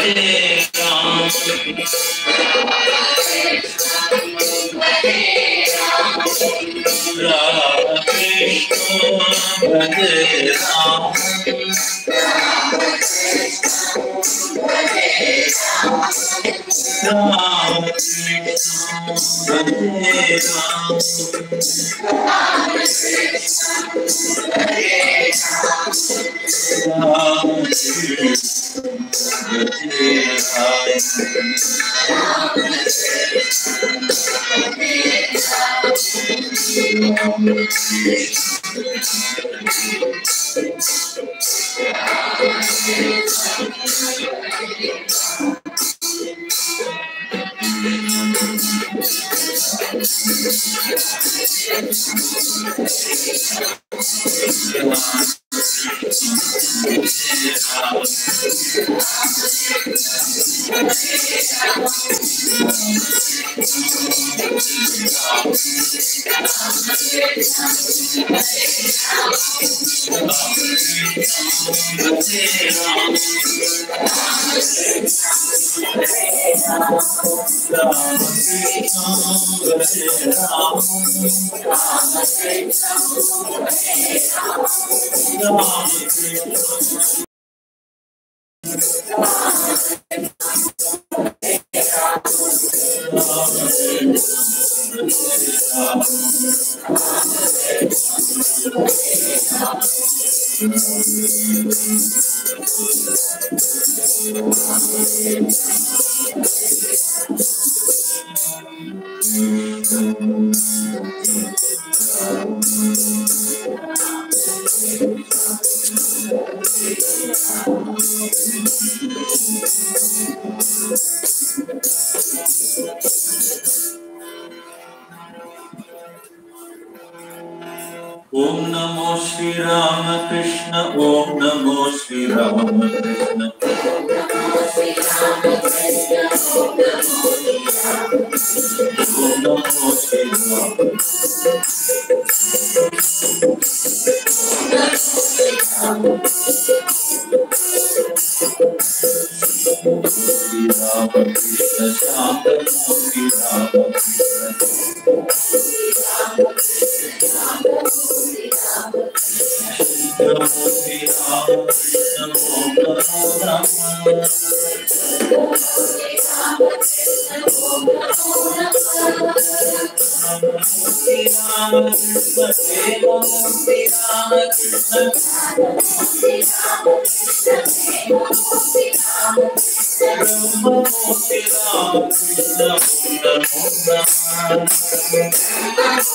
राम कृष्ण भजे राम राम कृष्ण भजे राम राम कृष्ण भजे राम भजे राम राम कृष्ण भजे राम राम कृष्ण ओम नमो श्री राम कृष्ण ओम नमो श्री राम कृष्ण ओम नमो श्री राम श्री राम कृष्ण श्याम नमो श्री राम कृष्ण नमो श्री राम कृष्ण ओम नमो राम श्री राम कृष्ण हे नमो श्री राम कृष्ण नमो श्री राम कृष्ण ओम नमो राम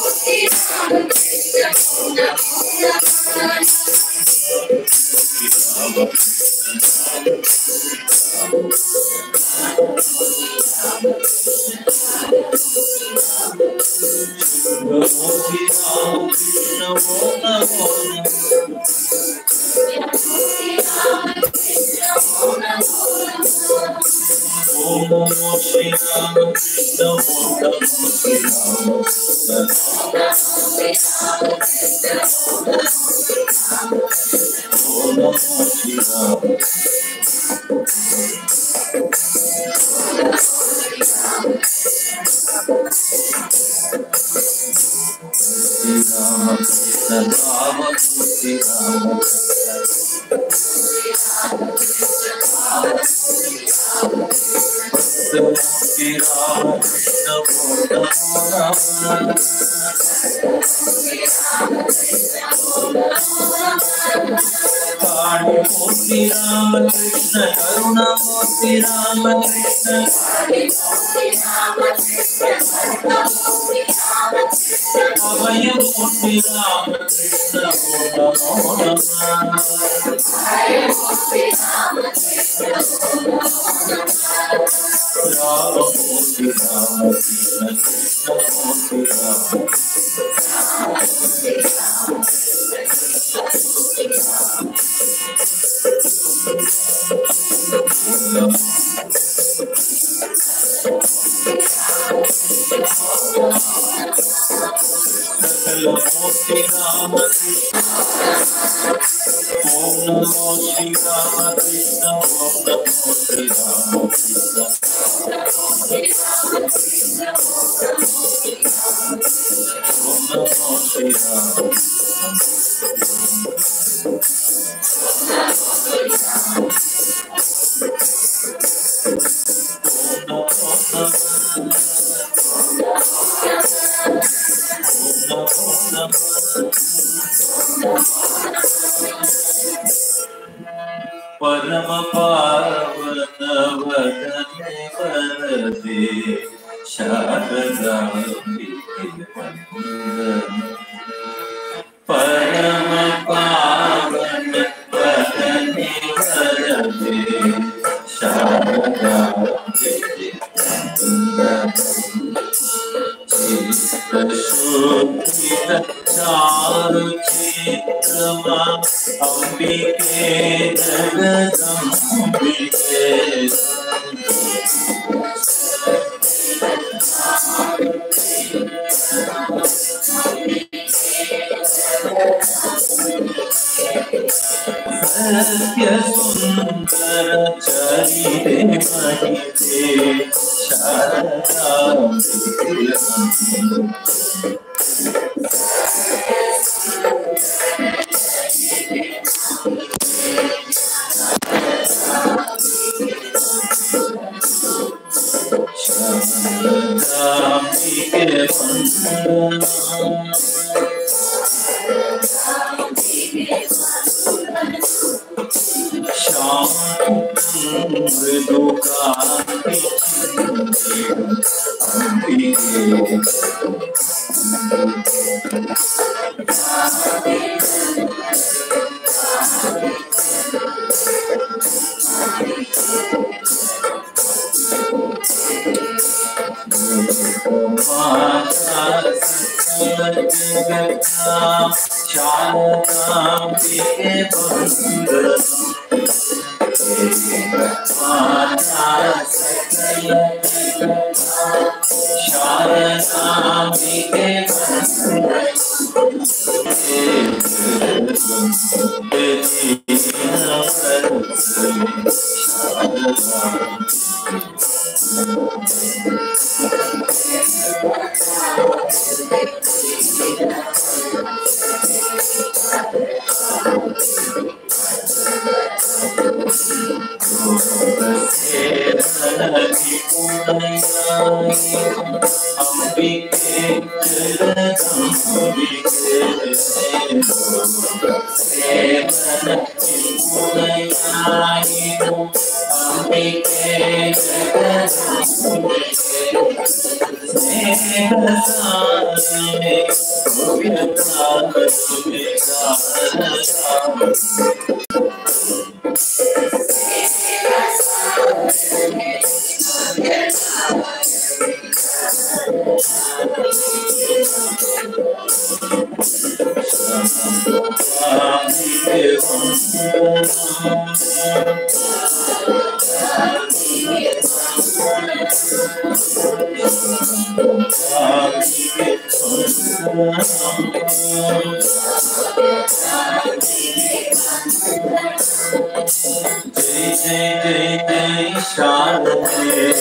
श्री राम कृष्ण नमो श्री राम कृष्ण ओम नमो राम ओम नमो श्री राम कृष्ण ओम नमो श्री राम कृष्ण ओम नमो श्री राम श्री राम कृष्ण राम श्री राम नमो श्री राम कृष्ण ओम नमो राम काली मूर्ति राम कृष्ण करुणा मूर्ति राम कृष्ण अभय मूर्ति राम कृष्ण ओम नमो नमः राम मूर्ति राम कृष्ण कृष्ण मूर्ति राम सकल मूर्ति राम कृष्ण ओम नमो श्री राम कृष्ण ओम नमो Shri Ram Krishna Om Namo Shri Ram Om Namo परम पावन वदने वरदे शारदा परम पावन वदने वरदे शारदा चारुचित्रमा अम्बिके जगदम्बिके सत्यसुन्दर चरिते महिते शारदा शारदाम्बिके वन्दना श्याम मृदुकान्ति अम्बिके माता सकलजगता शारदाम्बिके वन्दना माता सकलजगता शारदाम्बिके वन्दना जय जय जय जय शारदे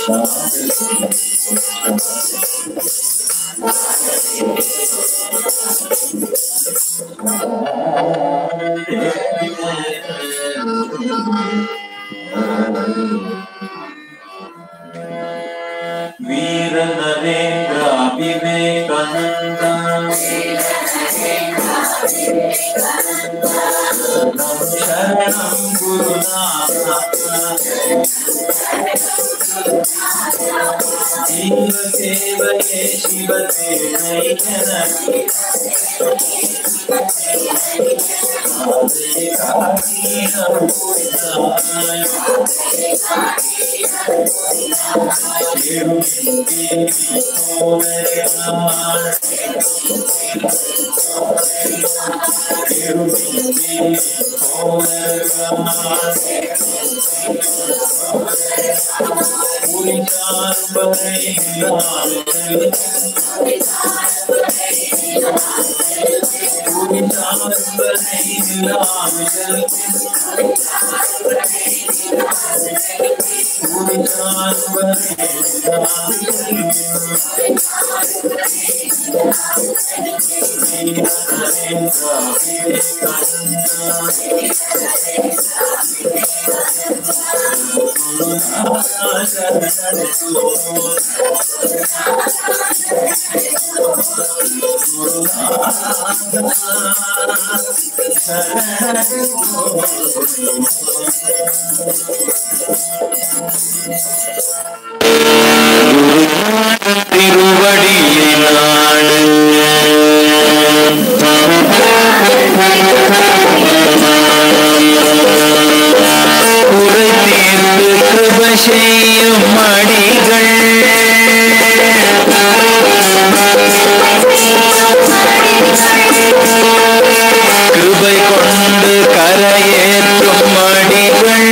வீர நரேந்திர விவேகானந்தா சரணம் குருநாதா ஜீவ சேவையே சிவ சேவை ஜனகி ஆதே காதீனம் புரிதாய் திருவடியை நாடு குறை தீர்த்து கிருப செய்யும் மடிகள் கிருபை கொண்டு கரையேற்றும் மடிகள்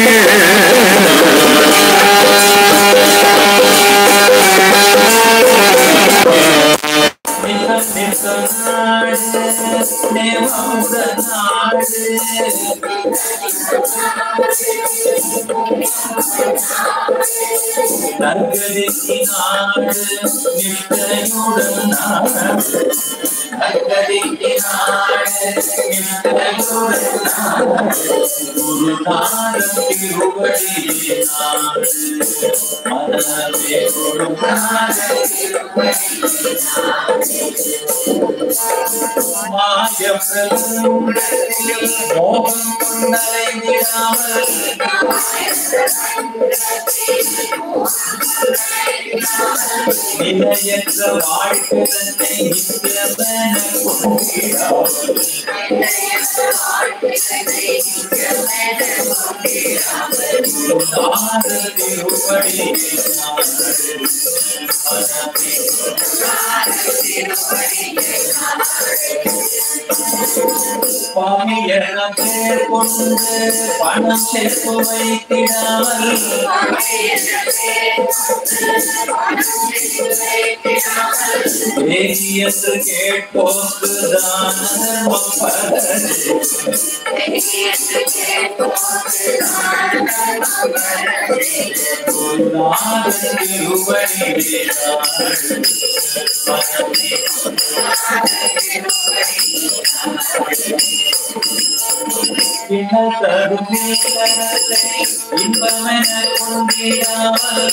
நற்கதிக்கினாடு நிஷ்டையுடன் நாடு நற்கதிக்கினாடு நிஷ்டையுடன் நாடு குருநாதன் திருவடி நாடு மனமே குருநாதன் மாய பிரபுடத்தில் மோகம் கொண்டலை விடாமல் நிலையற்ற வாழ்க்கை தன்னை நித்தியமென கொண்டிடாமல் குருநாதன் திருவடி நாடு சுவாமி என பேர் கொண்டு பணம் சேர்த்து வைத்திடாமல் தேவி என்று கேட்போக்கு தான தர்மம் பலனே. குருநாதன் திருவடி நாடு. இன்பம் தரும் நீலத்தை இன்பமென கொண்டிடாமல்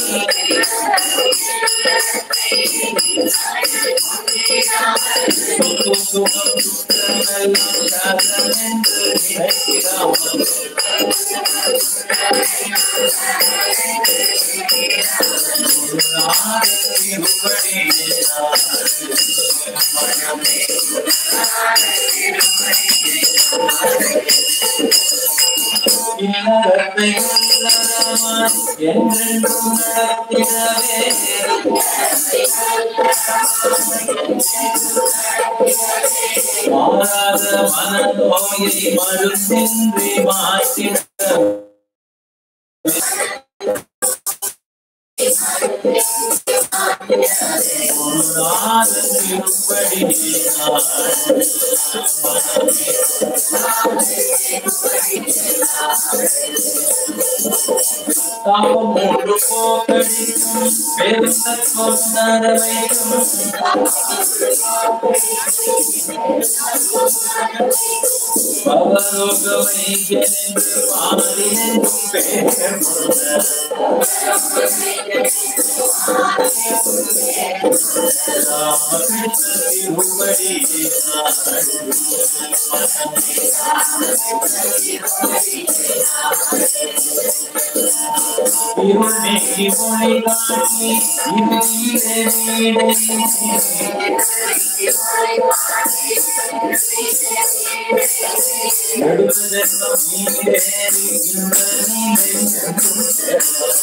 சுகம் சுகம் சுற்றமெல்லாம் சரணம் என்று நினைக்கிறாமல் குருநாதன் திருவடி இல்லறத்தை உள்ளறமாய் என்றென்றும் நடத்திடவே மாறாத மனநோயை மருந்தின்றி மாற்றிட குருநாதன் திருப்படி தாபம் மூன்று போக்கடிக்கும் பெரும் தத்துவம் உணர வைக்கும் பவரோகமை என்று பாரினும் பெயர் கொண்ட ராமகிருஷ்ண திருவடி இருள் நீக்கி மொழி காட்டி இமையிலே வீடை நெடுஞ்செல்வம் நீரேறி இந்த நீரை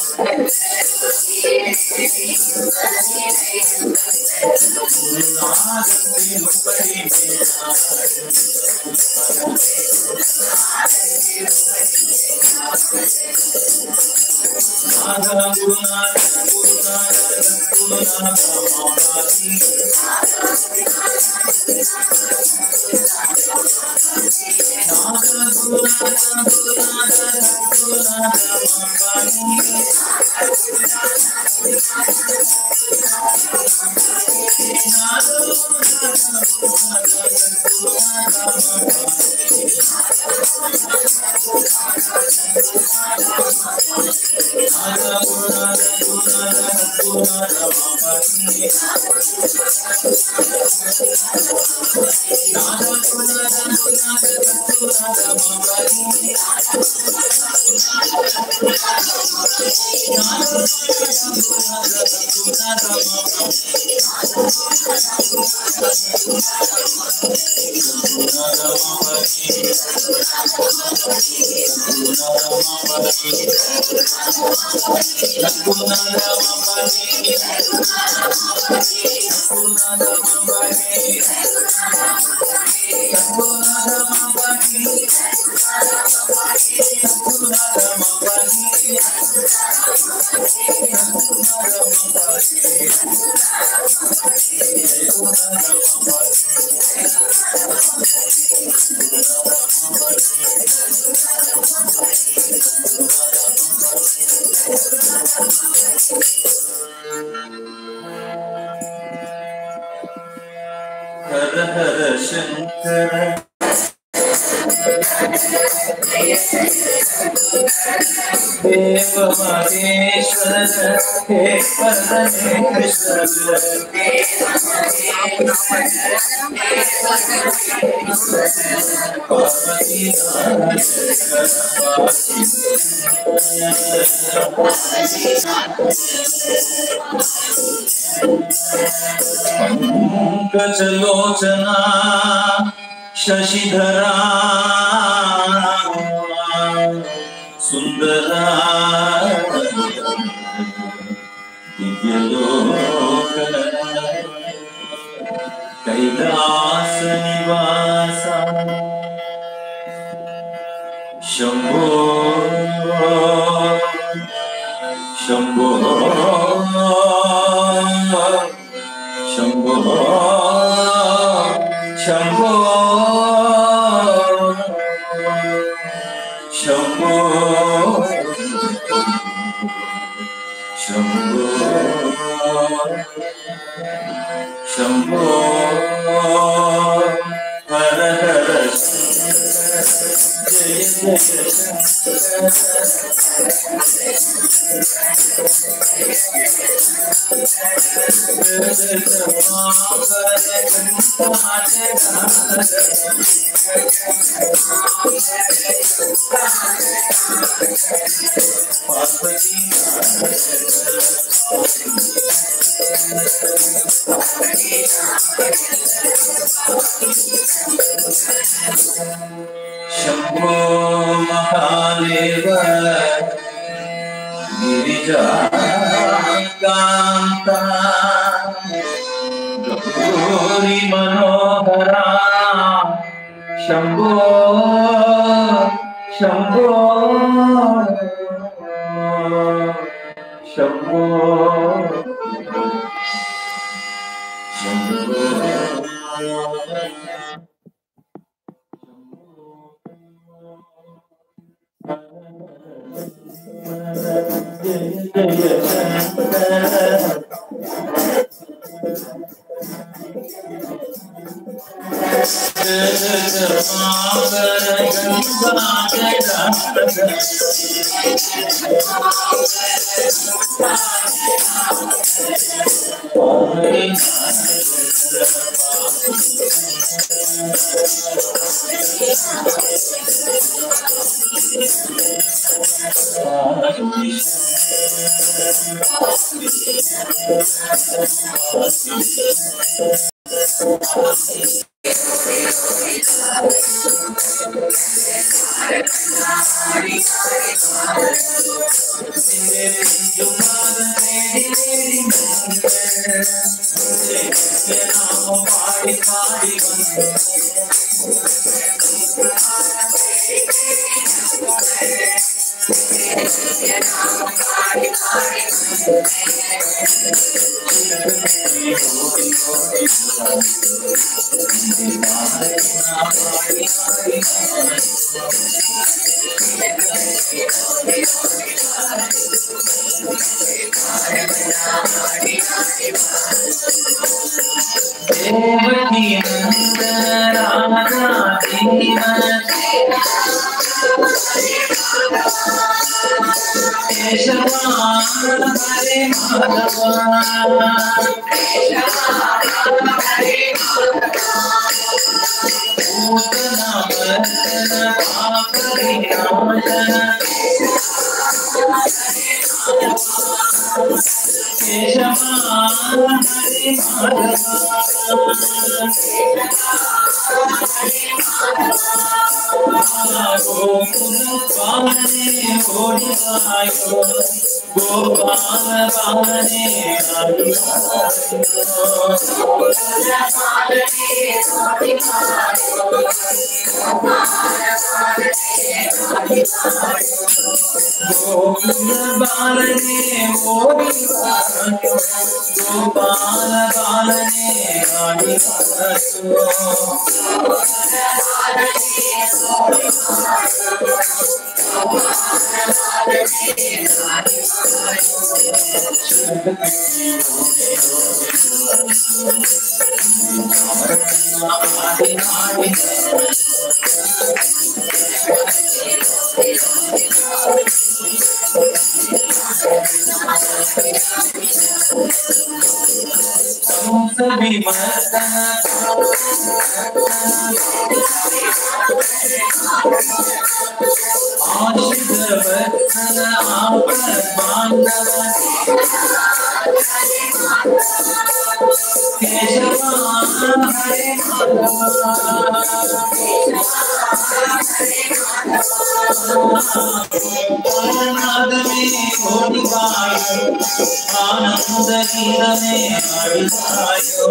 ஹர ஹர சங்கர தேவ மகேஸ்வர ஹே பரமேஸ்வர பார்வதி पंकजलोचना शशिधरा सुन्दरा दिव्यलोक कैलास निवासा शम्भो शम्भो शम्भो शम्भो शम्भो शम्भो शम्भो हर हर जय जय शम्भो महादेव गिरिजाकान्ता गौरी मनोहरा शम्भो शम्भो शम्भो शम्भो ஆனந்த கீதமே அடித்தாயோ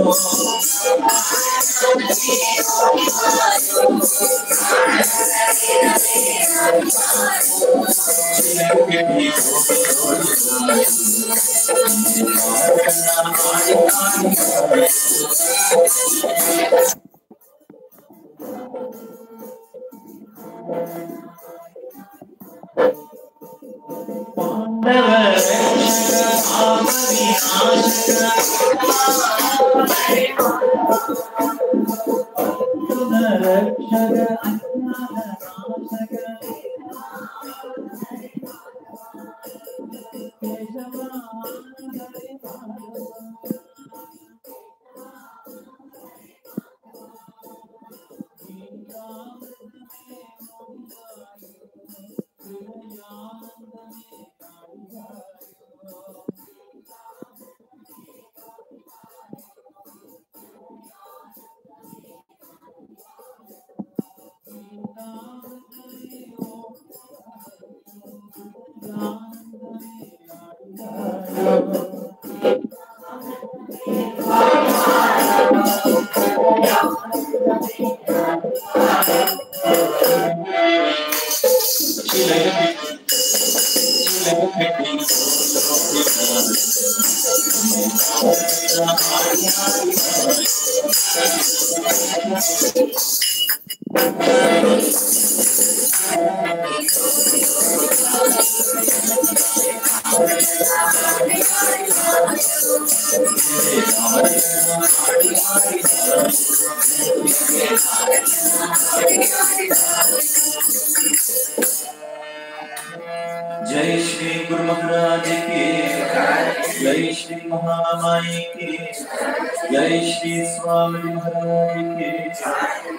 जय श्री गुरु महाराज की जय श्री महामाई की जय श्री स्वामी महाराज की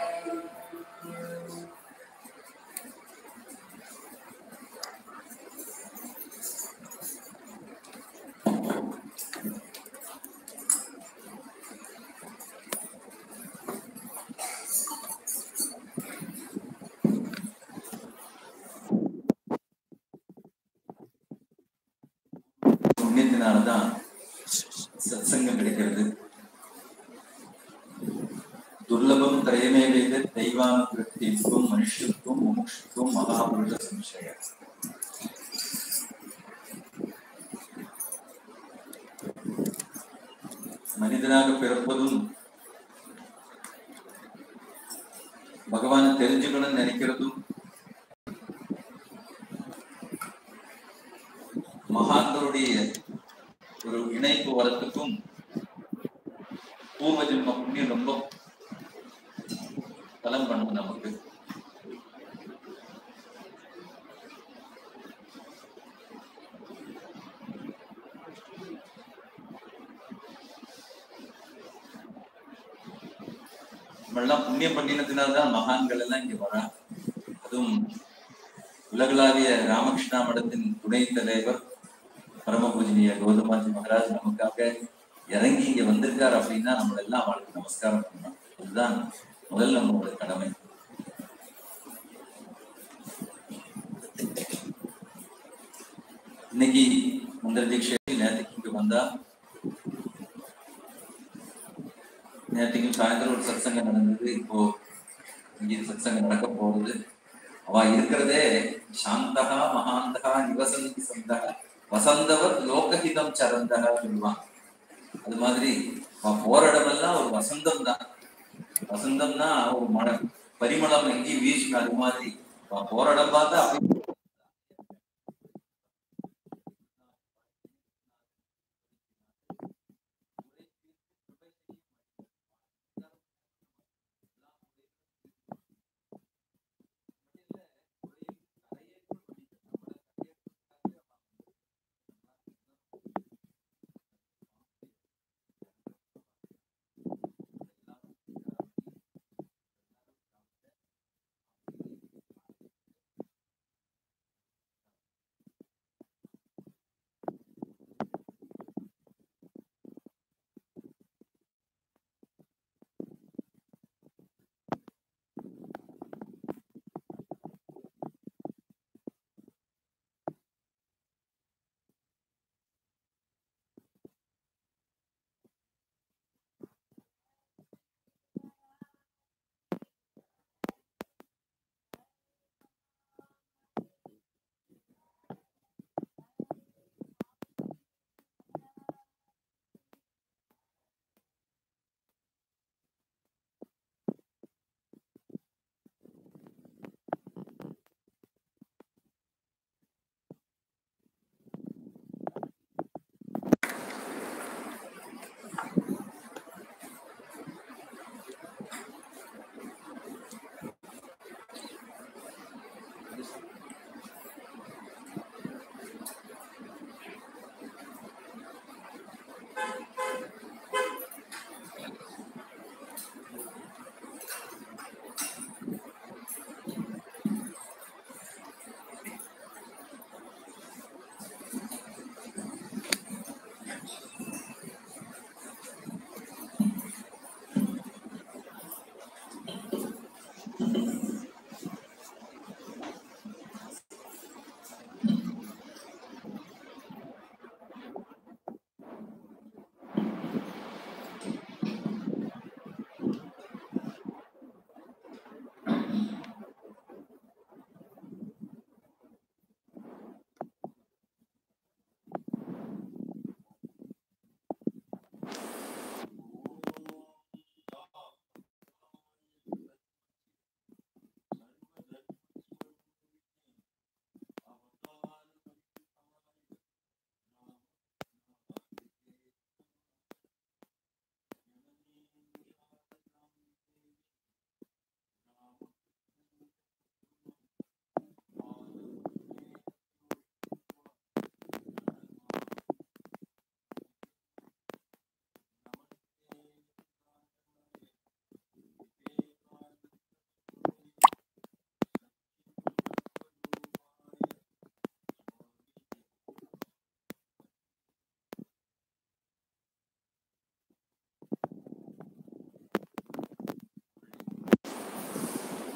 புண்ணியத்தினாலதான் சத்சங்கம் கிடைக்கிறது துர்லபம் திரயமே வேத தெய்வானுகிருத்திக்கும் மனுஷத்துவம் முமுட்சுத்துவம் மகாபுருஷ சம்சய மனிதனாக பிறப்பதும் பகவானை தெரிஞ்சுக்கணும்னு நினைக்கிறதும் மகான்களுடைய ஒரு இணைப்பு வரத்துக்கும் பூர்வ ஜென்ம புண்ணியம் ரொம்ப பலம் பண்ணும் நமக்கு நம்மெல்லாம் புண்ணியம் பண்ணினதுனால்தான் மகான்கள் எல்லாம் இங்க வரா அதுவும் உலகளாவிய ராமகிருஷ்ணா மடத்தின் துணைத் தலைவர் பரம பூஜனீய கௌதமாஜி மகாராஜ் நமக்காக இறங்கி இங்க வந்திருக்கார் அப்படின்னா நம்ம எல்லாம் அவளுக்கு நமஸ்காரம் பண்ணணும் அதுதான் முதல் நம்மளோட கடமை இன்னைக்கு மந்திர தீட்சை நேற்றுக்கு இங்க வந்தா நேற்றுக்கு சாயந்தரம் ஒரு சத்சங்கம் நடந்தது இப்போ இங்கே சத்சங்கம் நடக்க போறது அவ இருக்கிறதே சாந்தகா மகாந்தகா நிவசந்தி சந்தகா வசந்தவர் லோகஹிதம் சரந்தகா சொல்லுவான் அது மாதிரி அவ போற இடமெல்லாம் ஒரு வசந்தம் தான் வசந்தம்னா ஒரு மழ பரிமளம் எங்கேயும் வீசும் அது மாதிரி அவ போற இடம் பார்த்தா அப்படி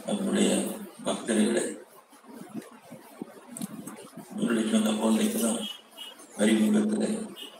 நம்முடைய பக்தர்களை முன்னாடி சொன்ன போலைக்கெல்லாம் அறிமுகத்தில்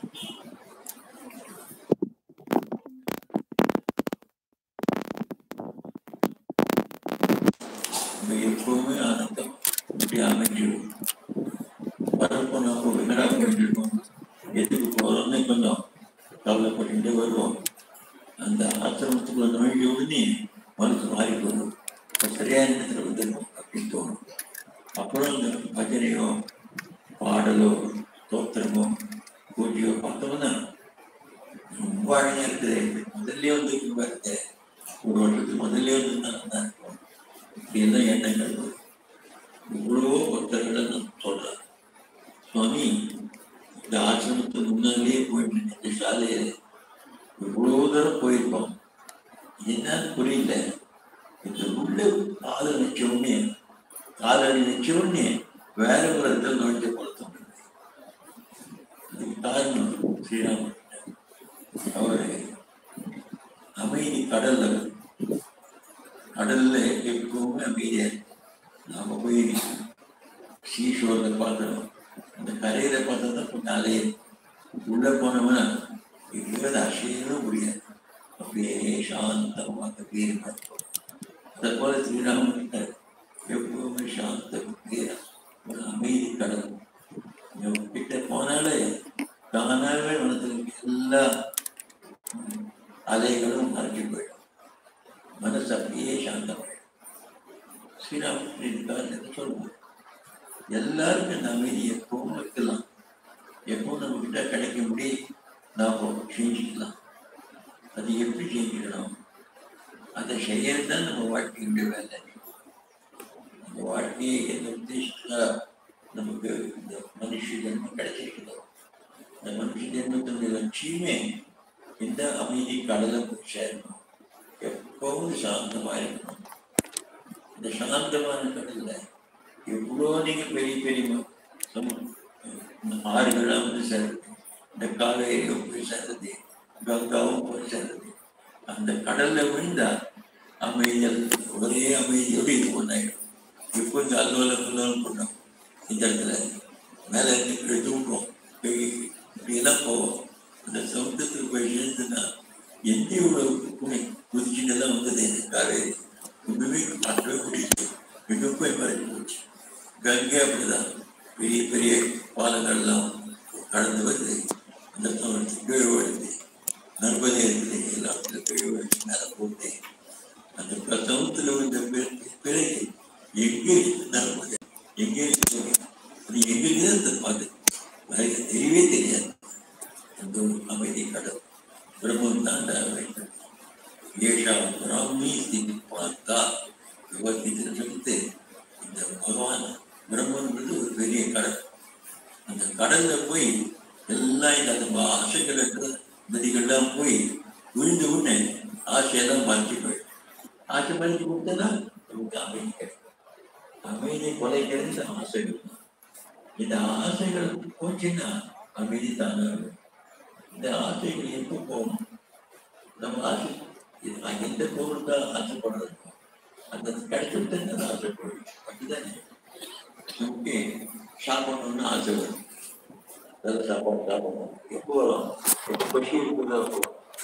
நம்ம எப்பவுமே ஆனந்தம் இப்படி அமைஞ்சிடும் வரப்போ நம்ம என்னடா பண்ணிருக்கோம் எதுக்கு போறோம்னு கொஞ்சம் கவலைப்பட்டுட்டே வருவோம் அந்த ஆசிரமத்துக்குள்ள நுழைஞ்ச உடனே மனசு மாறி போகும் இப்ப சரியான இடத்துல வந்துடும் அப்படின்னு தோணும் அப்புறம் இந்த பஜனையோ பாடலோ தோத்திரமோ பூஜையோ பார்த்தோம்னா ரொம்ப அழகா இருக்குது முதல்ல வந்து இங்க பாருங்க ஒரு வருஷத்துக்கு முதல்ல வந்து நல்லா இருக்கும் இப்படி எல்லாம் எண்ணங்கள் வரும். இவ்வளவோ பக்தர்கள் நான் சொல்றேன் சுவாமி இந்த ஆசிரமத்துக்கு முன்னாலேயே போயிட்டு இந்த சாலையில இவ்வளவு தூரம் போயிருக்கோம் என்னன்னு புரியல இந்த உள்ள காலை வச்ச உடனே காலடி வச்ச உடனே வேற ஒரு இடத்துல நோய்க்கு பொருத்தம் இதுக்கு காரணம் ஸ்ரீராமன் அவரு அமைதி கடல்ல கடல்ல எப்பவுமே அமைதியா இருக்கு. நாம போய் சீஷோர்ல பார்க்கணும் அந்த கரையில பார்த்தா தான் கொஞ்சம் அலைய உள்ள போனோம்னா இருபது அசையவே முடியாது அப்படியே சாந்தமாக அப்படியே இருக்கும் அதை போல ஸ்ரீராமன் கிட்ட எப்பவுமே சாந்த வீரம் ஒரு அமைதி கடல் இவங்க கிட்ட போனாலே தானாகவே மனதில் எல்லா ம், அலைகளும் மறைஞ்சு போயிடும் மனசு அப்படியே சாந்தமாயிடும் ஸ்ரீராமன் சொல்லுவோம் எல்லாருக்கும் இந்த அமைதி எப்பவும் இருக்கலாம் எப்பவும் நம்ம கிட்ட கிடைக்க முடி நாம செஞ்சுக்கலாம் அது எப்படி செஞ்சுக்கணும் அதை செய்யறது தான் நம்ம வாழ்க்கையுடைய வேலை நம்ம வாழ்க்கையை எந்த உத்தேசத்துல நமக்கு இந்த மனுஷ ஜென்மம் கிடைச்சிருக்கிறதோ இந்த மனுஷ ஜென்மத்தினுடைய லட்சியமே இந்த அமைதி கடலை போய் சேரணும் எப்பவும் சாந்தமா இருக்கணும் இந்த சாந்தமான கடல்ல எவ்வளோ நீங்க பெரிய பெரிய ம- சமு- இந்த ஆறுகள்லாம் வந்து சேருது இந்த காவேரியும் போய் சேருது கங்காவும் போய் சேருது அந்த கடல்ல விழுந்தா அமைதியல் ஒரே அமைதியோடு இது ஒன்றாயிடும் இப்போ இந்த அலுவலகம் பண்ணோம் இந்த இடத்துல மேலே இருந்து தூக்குறோம் போய் இப்படியெல்லாம் போவோம் அந்த சமுத்திரத்துக்கு போய் சேர்ந்துன்னா எந்த இவ்வளவு குடி குதிச்சுட்டெல்லாம் வந்தது இந்த காவேரி ஒன்றுமே பார்க்கவே முடியுது மிக போய் மறைஞ்சு போச்சு கங்கை அப்படிதான் பெரிய பெரிய பாலங்கள்லாம் கடந்து வருது அந்த சமயத்துக்கு கீழே விழுது நர்மதை இருக்குது எல்லாம் கீழே விழுந்து மேலே போட்டு அந்த பிரசவத்தில் விழுந்த பிறகு பிறகு எங்கே இருக்கு நர்மதை எங்கே இருக்கு அது எங்கே அந்த பாட்டு எனக்கு தெரியவே தெரியாது அந்த ஒரு அமைதி கடல் பிரம்மம் தாண்ட வேண்டும் ஏஷா பிராமி ஸ்திதி பார்த்தா பகவத்கீதையில் சொல்லிட்டு இந்த பகவான் பிரம்மன்றது ஒரு பெரிய கடல் அந்த கடல்ல போய் எல்லாம் இந்த அந்த ஆசைகள் இருக்கிற நதிகள்லாம் போய் விழுந்த உடனே ஆசையெல்லாம் மறைஞ்சு போயிடும் ஆசை மறைஞ்சு கொடுத்தனா நமக்கு அமைதி கிடைக்கும் அமைதி கொலைக்கிறது இந்த ஆசைகள் தான். இந்த ஆசைகள் போச்சுன்னா அமைதி தானே வரும். இந்த ஆசைகள் எப்போ போகணும் நம்ம ஆசை இது நான் எந்த பொருள் தான் ஆசைப்படுறது அந்த கிடைச்சிட்டு அந்த ஆசை போயிடும் அப்படிதானே நமக்கு சாப்பிடணும்னு ஆசை வரும் நல்ல சாப்பாடு சாப்பிடணும் எப்போ வரும் எப்போ பசி இருக்குதோ அப்போ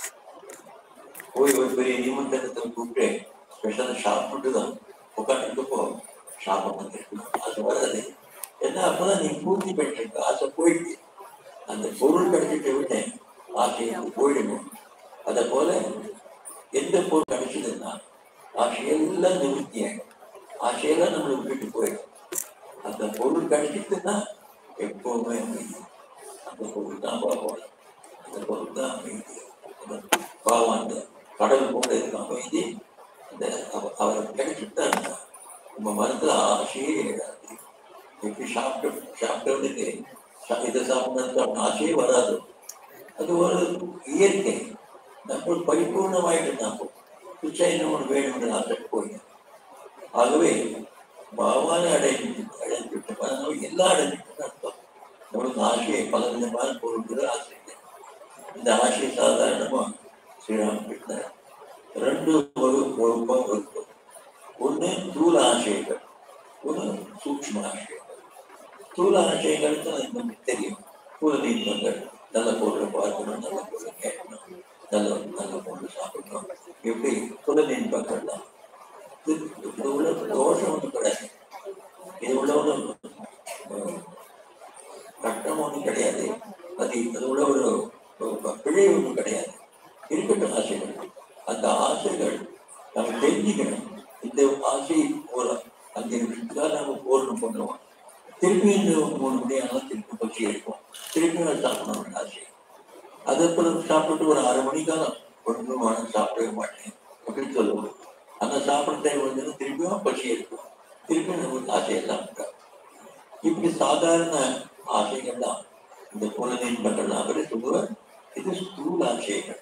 போய் ஒரு பெரிய நிமந்தனத்தை கூப்பிட்டு ஸ்பெஷலாக சாப்பிட்டு தான் உட்காந்துட்டு போ சாப்பிடணும் இருக்கணும் ஆசை வராது ஏன்னா அப்பதான் நீ பூர்த்தி பண்ணிட்டு ஆசை போயிடுச்சு அந்த பொருள் கிடைச்சிட்டு விட்டேன் ஆசை போயிடணும் அதை போல எந்த பொருள் கிடைச்சதுன்னா ஆசையெல்லாம் நிவர்த்தி ஆகிடும் ஆசையெல்லாம் நம்மளை விட்டுட்டு போயிடும் அந்த பொருள் கிடைச்சிட்டுன்னா எப்பவுமே அமைதி அந்த பொருள் தான் பாவம் அந்த பொருள் தான் அமைதி அந்த பாவம் அந்த கடல் போல இருக்க அமைதி அந்த அவ- அவர் கிடைச்சிட்டாருன்னா நம்ம மனத்துல ஆசையே இடாது எப்படி சாப்பிட்டு சாப்பிட்டவனுக்கு சா- இதை சாப்பிடணும்னு அவன் ஆசையே வராது அது ஒரு இயற்கை நம்ம பரிபூர்ணமாயிட்டு நாம பிச்சை என்ன ஒன்று வேணும்னு ஆசை போயிடும் ஆகவே பாவானை அடைந்து அடைந்துவிட்ட பலனோ எல்லா அடைஞ்சிட்டு அர்த்தம் நம்மளுக்கு ஆசையை பல விதமான பொருட்கள் ஆசை இல்லை. இந்த ஆசை சாதாரணமா ஸ்ரீராம் கிட்ட ரெண்டு வகுப்பு வகுப்பா வகுப்பு ஒன்று தூல ஆசைகள் ஒன்று சூக்ஷ்ம ஆசைகள் தூல ஆசைகளுக்கு அது நமக்கு தெரியும் தூல இன்பங்கள் நல்ல பொருளை பார்க்கணும் நல்ல பொருளை கேட்கணும் நல்ல நல்ல பொருள் சாப்பிடணும் எப்படி புல இன்பங்கள் தான் இது இது உள்ள தோஷம் ஒன்றும் கிடையாது இது உள்ள ஒரு அஹ், கஷ்டம் ஒன்றும் கிடையாது அது அது உள்ள ஒரு ஒரு பிழை ஒன்றும் கிடையாது இருக்கட்டும் ஆசைகள் அந்த ஆசைகள் நம்ம தெரிஞ்சுக்கணும் இந்த ஆசை ஒரு அஞ்சு நிமிஷத்துக்காக நம்ம பூர்ணம் பண்ணுவோம் திருப்பி இந்த மூணு மணி ஆனால் திருப்பி பசி இருக்கும் திருப்பி நான் சாப்பிடணும் ஆசை அதுக்கப்புறம் சாப்பிட்டு ஒரு அரை மணி காலம் ஒன்றும் வேணும் சாப்பிடவே மாட்டேன் அப்படின்னு சொல்லுவோம் அந்த சாப்பிட்ற டைம் வந்து திருப்பியும் பசி இருக்கும் திருப்பி நம்ம ஆசையை சாப்பிட்டோம் இப்படி சாதாரண ஆசைகள் தான் இந்த புலனின்பங்கள் அவரே சொல்லுவார் இது ஸ்தூல ஆசைகள்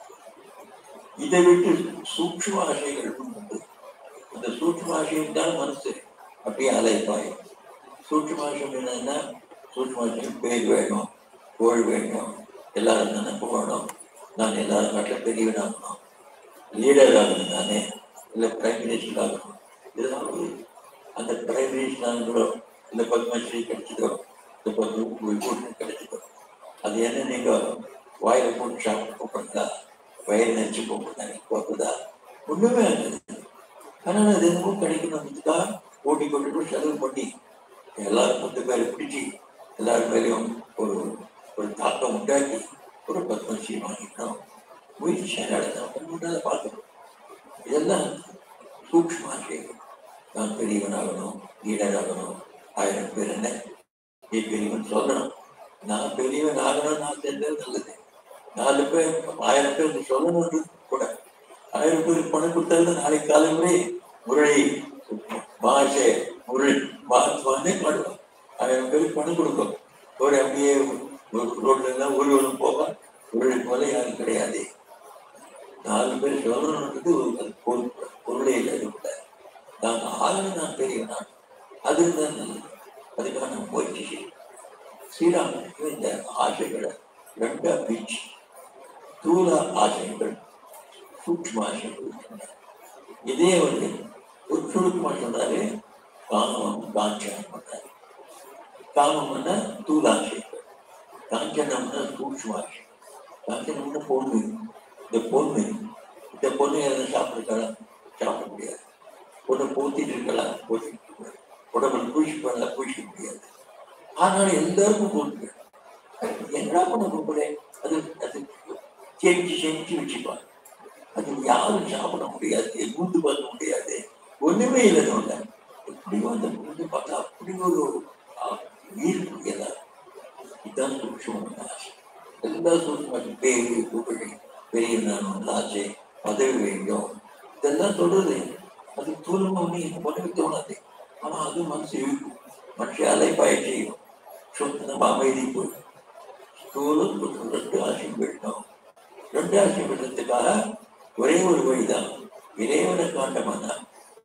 இதை விட்டு சூக்ஷ்ம ஆசைகள் உண்டு அந்த சூக்ஷ்ம ஆசையம் தான் மனசு அப்படியே அலைப்பாயும் சூக்ஷ்ம ஆசையம் என்னன்னா சூக்ஷ்ம ஆசையம் பேர் வேணும் புகழ் வேணும் எல்லாரும் நினைப்பு வேணும் நான் எல்லாரும் நாட்டில் பெரியவனாகணும் லீடர் ஆகணும் நானே இல்லை பிரைம் மினிஸ்டர் ஆகணும் இதெல்லாம் ஒரு அந்த பிரைம் மினிஸ்டர் ஆகக்கூடோ இல்லை பத்மஸ்ரீ கிடைச்சதோ இல்லை பத்ம விபூஷன் கிடைச்சதோ அது என்ன நீங்க வாயில போட்டு சாப்பிட்டு கூப்பிடுறதா வயிறு நினைச்சு கூப்பிடுறாங்க போக்குதா ஒண்ணுமே ஆகாது ஆனால் அது என்னமோ கிடைக்கணும்னுக்காக ஓட்டி கொண்டு போய் செலவு பண்ணி எல்லாரும் பத்து பேரை பிடிச்சி எல்லாரும் மேலேயும் ஒரு ஒரு தாக்கம் உண்டாக்கி ஒரு பத்மஸ்ரீ வாங்கிக்கணும் முயற்சி நடத்தணும் பார்க்கணும் இதெல்லாம் சூக்ஷ்ம ஆசைகள் நான் பெரியவன் ஆகணும் லீடர் ஆகணும் ஆயிரம் பேர் என்ன நீ பெரியவன் சொல்லணும் நான் பெரியவன் ஆகணும் நான் செஞ்சது நல்லது நாலு பேர் ஆயிரம் பேர் சொல்லணும்னு கூட ஆயிரம் பேருக்கு பணம் கொடுத்தாலும் நாளைக்கு காலமே முரளி பாஷை முரளி மகாத்மானே பண்ணுவோம் ஆயிரம் பேருக்கு பணம் கொடுக்கும் ஒரு அப்படியே ரோட்ல எல்லாம் ஊர்வலம் போவான் முரளி போல யாரும் கிடையாது நாலு பேர் சொல்லணுன்றது ஒரு அது பொறுப்பு பொருளே இல்லை அதுக்குள்ள நான் ஆகணும் நான் பெரியவன் நான் அது தான் நல்லது அதுக்காக நான் முயற்சி செய்யணும் ஸ்ரீராமனுக்கு இந்த ஆசைகளை ரெண்டா பிரிச்சு தூர ஆசைகள் சூக்ஷ்ம ஆசைகள் சொன்னார். இதே வந்து ஒரு சுருக்கமா சொன்னாரு காமம் காஞ்சனம் பண்ணாரு காமம்னா தூளாசைகள் காஞ்சனம்னா சூக்ஷ்ம ஆசை காஞ்சனம்னா பொண்ணு இந்த பொண்ணு இந்த பொண்ணு எல்லாம் சாப்பிட்டுக்கலாம் சாப்பிட முடியாது பொண்ணை போத்திட்டு இருக்கலாம் போத்திட்டு இருக்கலாம் உடம்புல பூசி பண்ணலாம் பூசிக்க முடியாது ஆனாலும் எல்லாருக்கும் பொண்ணு என்ன பண்ண கூப்பிடு அது அது சேமிச்சு சேமிச்சு வச்சுப்பாங்க அது யாரும் சாப்பிட முடியாது மூந்து பார்க்க முடியாது ஒண்ணுமே இல்லை ஒண்ணு எப்படியோ அந்த மூந்து பார்த்தா அப்படி ஒரு ஆ, ஈர்ப்பு எல்லாம் இதுதான் சூட்சமான ஆசை எல்லா சூட்சமான பேரு புகழ் பெரிய நான் ஆசை பதவி வேண்டும் இதெல்லாம் சொல்றது அது தூரமா ஒண்ணு உடனே தோணாது ஆனா அது மனசு இழுக்கும் மனுஷ அலைப்பாய செய்யும் சுத்தமா அமைதி போய் ஸ்தூலம் மற்றும் ரெண்டு ஆசையும் விடணும் ரெண்டு ஆசையும் விடுறதுக்காக ஒரே ஒரு வழிதான் இறைவனை காண்டமானா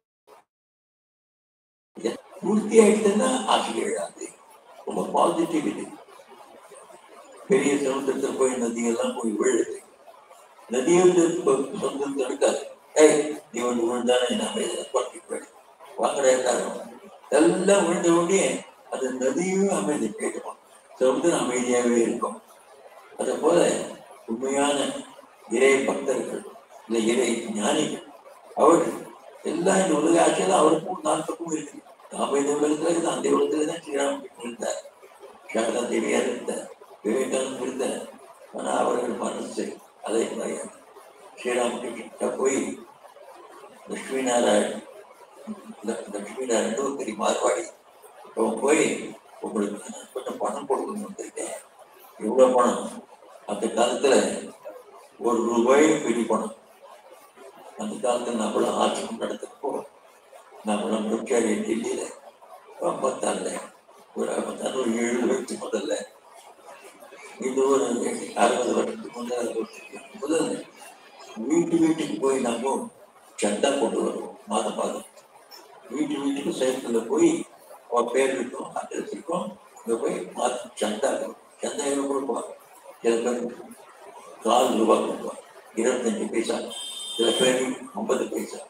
பூர்த்தி ஆயிடுச்சுன்னா ஆசை எழாது ரொம்ப பாசிட்டிவ் இது பெரிய சமுத்திரத்தில் போய் நதியெல்லாம் போய் விழுது நதியை வந்து இப்ப சமுத்திரத்தை எடுக்காது ஏய் நீ வந்து விழுந்தானே நாம இதை பட்டி போயிடு வாங்குற எல்லாரும் எல்லாம் விழுந்த உடனே அது நதியும் அமைதி போயிடுவோம் சமுத்திரம் அமைதியாகவே இருக்கும் அதை போல உண்மையான இறை பக்தர்கள் இல்லை இறை ஞானிகள் அவர்கள் எல்லாம் இந்த உலக ஆட்சியில் அவருக்கும் நாற்பக்கும் இருக்கு நாம இந்த உலகத்துல இருந்து அந்த உலகத்துல தான் ஸ்ரீராமகிருஷ்ணன் இருந்தார் சாரதா தேவியார் இருந்தார் விவேகானந்தர் இருந்தார் ஆனா அவர்கள் மனசு அதே மாதிரி ஸ்ரீராமகிருஷ்ணன் போய் லட்சுமி நாராயண் லட்சுமி நாராயண் ஒரு பெரிய மார்வாடி அவன் போய் உங்களுக்கு நான் கொஞ்சம் பணம் கொடுக்கணும் வந்திருக்கேன் எவ்வளவு பணம் அந்த காலத்துல ஒரு ரூபாய் பெரிய பணம் அந்த காலத்துல நம்மளும் ஆட்சியம் நடத்தப்போ நம்மளும் முக்கியாரி டெல்லியில ஐம்பத்தாறுல ஒரு ஐம்பத்தாறு ஒரு எழுபது வருஷத்துக்கு முதல்ல இது ஒரு அறுபது வருஷத்துக்கு முதல்ல வருஷத்துக்கு முதல்ல வீட்டு வீட்டுக்கு போய் நம்ம சந்தா கொண்டு வருவோம் மாதம் மாதம் வீட்டு வீட்டுக்கு சைக்கிள்ல போய் அவன் பேர் இருக்கும் அட்ரஸ் இருக்கும் அங்கே போய் மாதம் சந்தா சந்தா எவ்வளோ கொடுப்பான் சில பேர் கால் ரூபாய் கொடுப்பான் இருபத்தஞ்சு பைசா சில பேர் ஐம்பது பைசா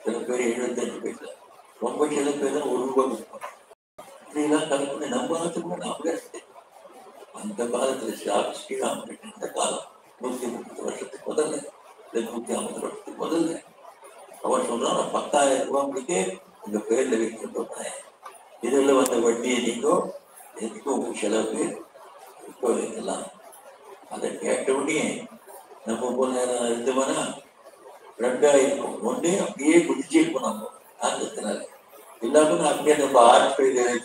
சில பேர் எழுபத்தஞ்சு பைசா ரொம்ப சில பேர் தான் ஒரு ரூபாய் கொடுப்பாங்க இப்படிலாம் கணக்கு பண்ணி நம்ம காலத்துக்கு நாமளே அந்த காலத்துல ஸ்ரீ- ஸ்ரீராமகிருஷ்ணன் இந்த காலம் நூத்தி முப்பது வருஷத்துக்கு முதல்ல இல்லை நூத்தி ஐம்பது வருஷத்துக்கு முதல்ல அவன் சொல்றான் நான் பத்தாயிரம் ரூபாய் முடிக்க உங்க பேர்ல வைக்கிறேன் இதுல வந்த வட்டியை நீங்கோ எதுக்கு உங்க செலவு இப்போ இதெல்லாம் அதை கேட்ட உடனே நம்ம போல இருந்தவனா ரெண்டாயிரம் ஒண்ணு அப்படியே குதிச்சு இருப்போம் நம்ம ஆனந்தத்தினால இல்லாம நான் அப்படியே நம்ம ஆர்ட்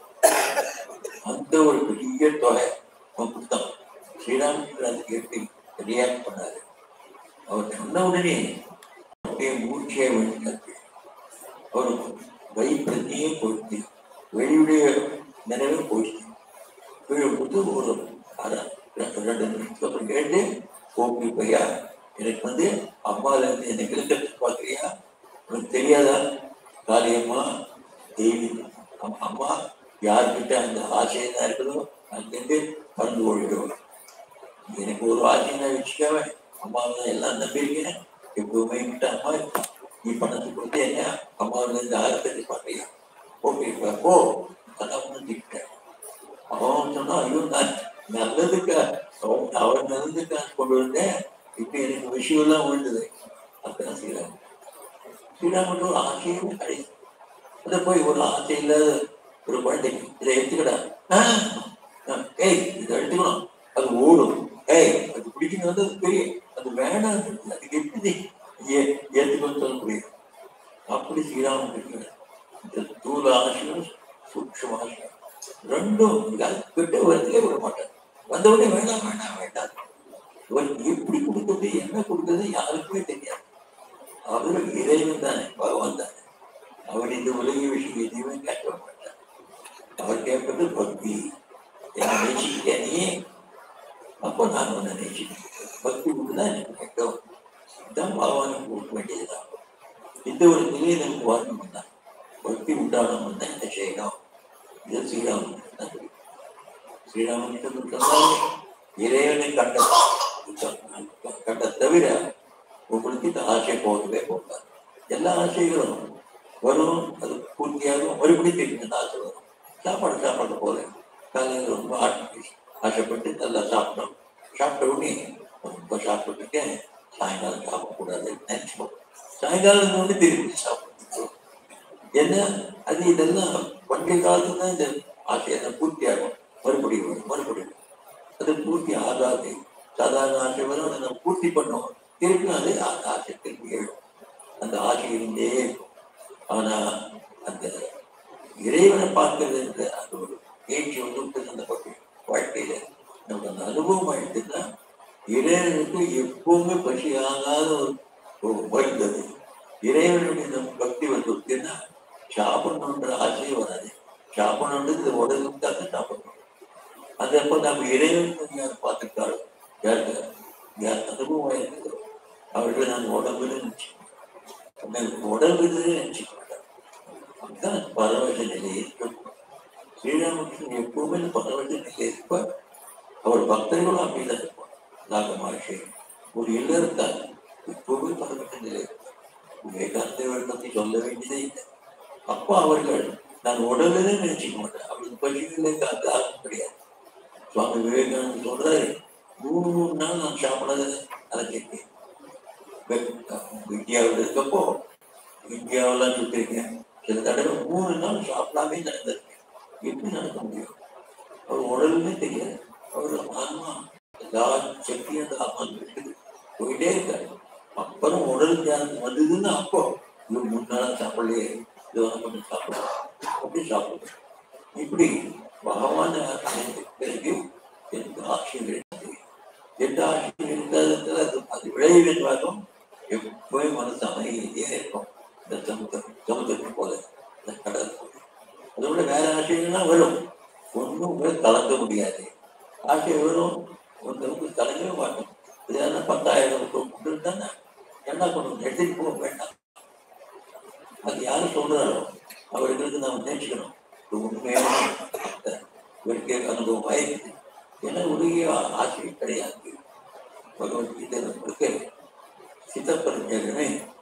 அந்த ஒரு பெரிய தொகை அவன் கொடுத்தான் ஸ்ரீராமகிருஷ்ணன் அதுக்கு எப்படி ரியாக்ட் பண்ணாரு அவர் சொன்ன உடனே அப்படியே மூச்சியை வெளியிட்டாரு அவர் வயிற்றுத்தையே போயிடுச்சு வெளியுடைய நினைவு போயிடுச்சு விழும்போது ஒரு அரை ரெண்டு ரெண்டு நிமிஷத்துக்கு அப்புறம் கேட்டு ஓகே பையா எனக்கு வந்து அம்மால இருந்து எனக்கு இருக்கிறது பார்க்குறியா உனக்கு தெரியாதா காளியம்மா தேவி அம்- அம்மா யார்கிட்ட அந்த ஆசையை தான் இருக்குதோ அங்கிருந்து பறந்து ஓடிடுவோம் எனக்கு ஒரு ஆசையை வச்சுக்காம அம்மாவை தான் எல்லாம் நம்பியிருக்கேன் எப்பவுமே என்கிட்ட அம்மா இருக்கா நீ பணத்தை கொடுத்து என்ன அம்மாவில இருந்து ஆரம்பத்தை பார்க்கறியா ஓகே இப்ப போ அதான் முடிஞ்சுக்கிட்டேன் அவன் சொன்னா ஐயோ நான் நல்லதுக்கா அவன் அவன் நல்லதுக்கா கொண்டு வந்தேன் இப்ப எனக்கு விஷயம் எல்லாம் விழுந்தது அப்பதான் ஸ்ரீராம் ஸ்ரீராமன் ஒரு ஆசையும் கிடையாது அதை போய் ஒரு ஆசை இல்லாத ஒரு குழந்தைக்கு இதை எடுத்துக்கடா ஆ, ஆ, ஏய் இதை எடுத்துக்கணும் அது ஓடும் ஏய் அது பிடிக்கணும் வந்து அது பெரிய அது வேணாம் அதுக்கு எப்படி ஏ ஏத்துக்கணும்னு சொல்ல முடியும் அப்படி ஸ்ரீராமன் இருக்கிறார் இந்த தூள ஆசையும் சூக்ஷம ஆசையும் ரெண்டும் அது கிட்ட வரதுக்கே விட மாட்டார் வந்தவுடனே வேண்டாம் வேண்டாம் வேண்டாம் இவர் எப்படி கொடுக்குறது என்ன கொடுக்குறது யாருக்குமே தெரியாது அவர் இறைவன் தானே பகவான் தானே அவர் இந்த உலக விஷயம் எதையுமே கேட்க மாட்டார் அவர் கேட்பது பக்தி என்ன நேசிக்கிட்டே நீ அப்போ நான் உன்னை நேசிக்கிறேன் பக்தி தான் எனக்கு கேட்கும் இதுதான் பகவானுக்கு கொடுக்க வேண்டியதுதான் இந்த ஒரு நிலையை நமக்கு வரணும்னா பக்தி உண்டானோம்னா என்ன செய்யணும் இது ஸ்ரீராமன் தான் தெரியும். ஸ்ரீராமன் சொன்னாலே இறைவனை கண்ட கண்ட தவிர உங்களுக்கு இந்த ஆசை போகவே போகாது எல்லா ஆசைகளும் வரும் அது பூர்த்தியாகும் மறுபடியும் திருப்பி அந்த ஆசை வரும் சாப்பாடு சாப்பாடு போல காலையில் ரொம்ப ஆசை ஆசைப்பட்டு நல்லா சாப்பிட்டோம் சாப்பிட்ட உடனே ரொம்ப சாப்பிட்டுட்டேன் சாயங்காலம் சாப்பிடக்கூடாது நினைச்சோம் சாயங்காலம் வந்து திருப்பி சாப்பிட்டு என்ன அது இதெல்லாம் பண்டைய காலத்துல தான் இந்த ஆசையெல்லாம் பூர்த்தி ஆகும் மறுபடியும் வரும் மறுபடியும் வரும். அது பூர்த்தி ஆகாது சாதாரண ஆசை வரும் அதை நம்ம பூர்த்தி பண்ணுவோம் திருப்பி அது அந்த ஆசை திருப்பி எழும் அந்த ஆசை இருந்தே இருக்கும் ஆனா அந்த இறைவனை பார்க்கறதுன்ற அந்த ஒரு பேச்சு வந்து விட்டு அந்த பக்கம் வாழ்க்கையில நமக்கு அந்த அனுபவம் ஆயிடுச்சுன்னா இறைவனுக்கு எப்பவுமே பசியாகாத ஒரு ஒரு மருந்து அது இறைவனுடைய நம்ம பக்தி வந்து விட்டுன்னா சாப்பிடணுன்ற ஆசையே வராது சாப்பிடணுன்றது இந்த உடலுக்கு தான் சாப்பிடணும் அது அப்போ நம்ம இறைவன் யார் பார்த்துருக்காரோ யாருக்கு யார் அனுபவம் ஆயிருக்கிறோம் அவர்களை நான் உடம்புன்னு நினைச்சுக்கணும் உடம்புன்னு நினைச்சுக்க மாட்டேன் அதுதான் பரவச நிலை இருக்கும் ஸ்ரீராமகிருஷ்ணன் எப்பவுமே இந்த பரவச நிலை இருப்பார் அவர் பக்தர்களும் அப்படிதான் இருப்பார் நாக மகர்ஷி ஒரு இல்லறத்தார் எப்பவுமே பரவச நிலை இருப்பார் விவேகானந்தர் பத்தி சொல்ல வேண்டியதே இல்லை அப்போ அவர்கள் நான் உடலுன்னு நினைச்சுக்க மாட்டேன் அவருக்கு பசிகளுக்கு அந்த ஆர்வம் கிடையாது சுவாமி விவேகானந்தர் சொல்றாரு மூணு மூணு நாள் நான் சாப்பிடாத அதை கேட்கிறேன் இந்தியாவில் இருக்கப்போ இந்தியாவெல்லாம் சுத்திருக்கேன் சில தடவை மூணு நாள் சாப்பிடாமே நடந்திருக்கேன் எப்படி நடக்க முடியும் அவர் உடலுமே தெரியாது அவர் ஆன்மா எல்லா சக்தியும் அந்த ஆன்மா இருக்குது போயிட்டே இருக்காரு அப்புறம் உடல் தியானம் வந்ததுன்னு அப்போ இவர் மூணு நாளா சாப்பிடலையே இது கொஞ்சம் சாப்பிடலாம் அப்படி சாப்பிடுறேன் இப்படி பகவான் பிறகு எனக்கு ஆட்சியம் கிடைத்தது எந்த ஆட்சியம் இருக்காதுன்றது அது அது விளைவின் வாகம் எப்பவும் மனசு அமைதியே இருக்கும் இந்த சமுத்திரம் சமுத்திரம் போல இந்த கடல் போல அதோட வேற ஆசைகள்லாம் வரும் ஒன்றும் உங்களை கலக்க முடியாது ஆசை வரும் ஒன்றுக்கு கலங்கவே மாட்டோம் இது பத்தாயிரம் கொண்டு தானே என்ன பண்ணணும் எடுத்துட்டு போக வேண்டாம் அது யாரு சொல்றாரோ அவர்களுக்கு நாம் நேசிக்கணும் இது உண்மையான பக்தர். இவருக்கே அனுபவம் ஆயிருக்கு ஏன்னா உரிய ஆசை கிடையாது பகவத்கீதை நம்மளுக்கு சித்தப்பரிஞ்சகமே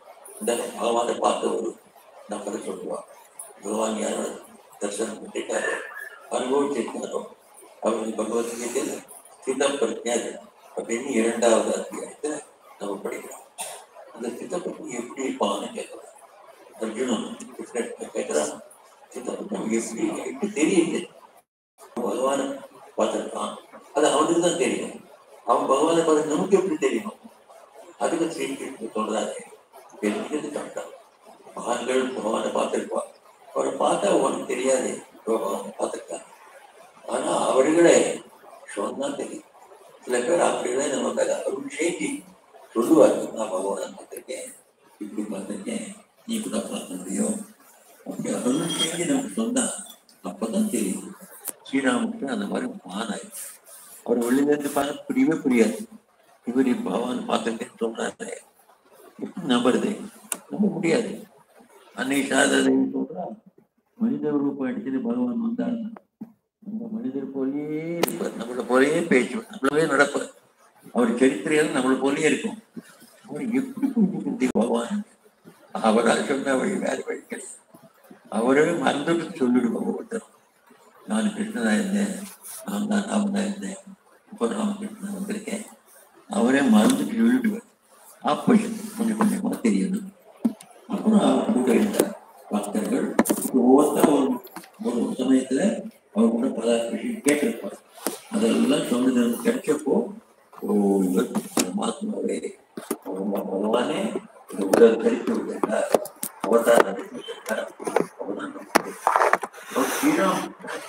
இந்த பகவானை பார்த்த ஒரு நம்பரை சொல்லுவார் பகவான் யாரோ தரிசனம் பண்ணிட்டாரு அனுபவிச்சிருக்காரோ அவர் பகவத்கீதையில் சிதம்பரஞர் அப்படின்னு இரண்டாவது அத்தியாயத்தை நம்ம படிக்கிறோம் அந்த சித்தப்பட்டு எப்படி இருப்பான்னு கேட்கலாம் அர்ஜுனன் கிருஷ்ணன் கேட்கிறான் சித்தப்பட்டு எப்படி எப்படி தெரியுது பகவானை பார்த்திருக்கான் அது அவனுக்கு தான் தெரியும் அவன் பகவானை பார்த்து நமக்கு எப்படி தெரியும் அதுக்கு ஸ்ரீகிருஷ்ணன் சொல்றாரு தெரிஞ்சது கரெக்டான் மகான்கள் பகவானை பார்த்திருப்பா அவரை பார்த்தா உனக்கு தெரியாது பகவானை பார்த்திருக்காங்க ஆனா அவர்களே சொன்னா தெரியும் சில பேர் அப்படியே நமக்கு அதை அருள் செய்தி சொல்லுவாங்க நான் பகவானை பார்த்திருக்கேன் இப்படி பார்த்திருக்கேன் நீ கூட பார்க்க முடியும் அப்படி அருள் செய்தி நமக்கு சொன்னா அப்பதான் தெரியும் ஸ்ரீராமுக்கு அந்த மாதிரி மானாய் அவர் வெளியிலேருந்து பார்க்க புரியவே புரியாது இவர் பகவான் பார்த்துருக்கேன்னு சொல்றாரு எப்படி நம்புறது நம்ப முடியாது அன்னை சாரதை சொல்றா மனித ரூபம் அடிச்சது பகவான் வந்தார் நம்ம மனிதர் போலயே இருப்பார் நம்மளை போலயே பேச்சு நம்மளவே நடப்பார் அவர் சரித்திரம் நம்மளை போலயே இருக்கும் அவர் எப்படி புரிஞ்சுக்கிறது பகவான் அவரால் சொன்ன வழி வேற வழி கிடையாது அவரே மறந்துட்டு சொல்லிடுவோம் ஒவ்வொருத்தரும் நான் கிருஷ்ணனா இருந்தேன் நான் தான் ராமனா இருந்தேன் இப்போ ராமகிருஷ்ணன் வந்திருக்கேன் அவரே மறந்துட்டு சொல்லிடுவார் அப்ப கொஞ்சம் கொஞ்சமா தெரியணும் அப்புறம் அவர் கூட இருந்த பக்தர்கள் ஒவ்வொருத்தர் ஒரு ஒரு சமயத்துல அவர் கூட பல விஷயம் கேட்டிருப்பார் அதெல்லாம் சொன்னது நமக்கு கிடைச்சப்போ ஓ இவர் பரமாத்மாவே அவங்க பகவானே இந்த உடல் கழித்து விட்டார் அவர் தான் நடத்தி விட்டார் அவர் தான் நமக்கு அவர் ஸ்ரீராம்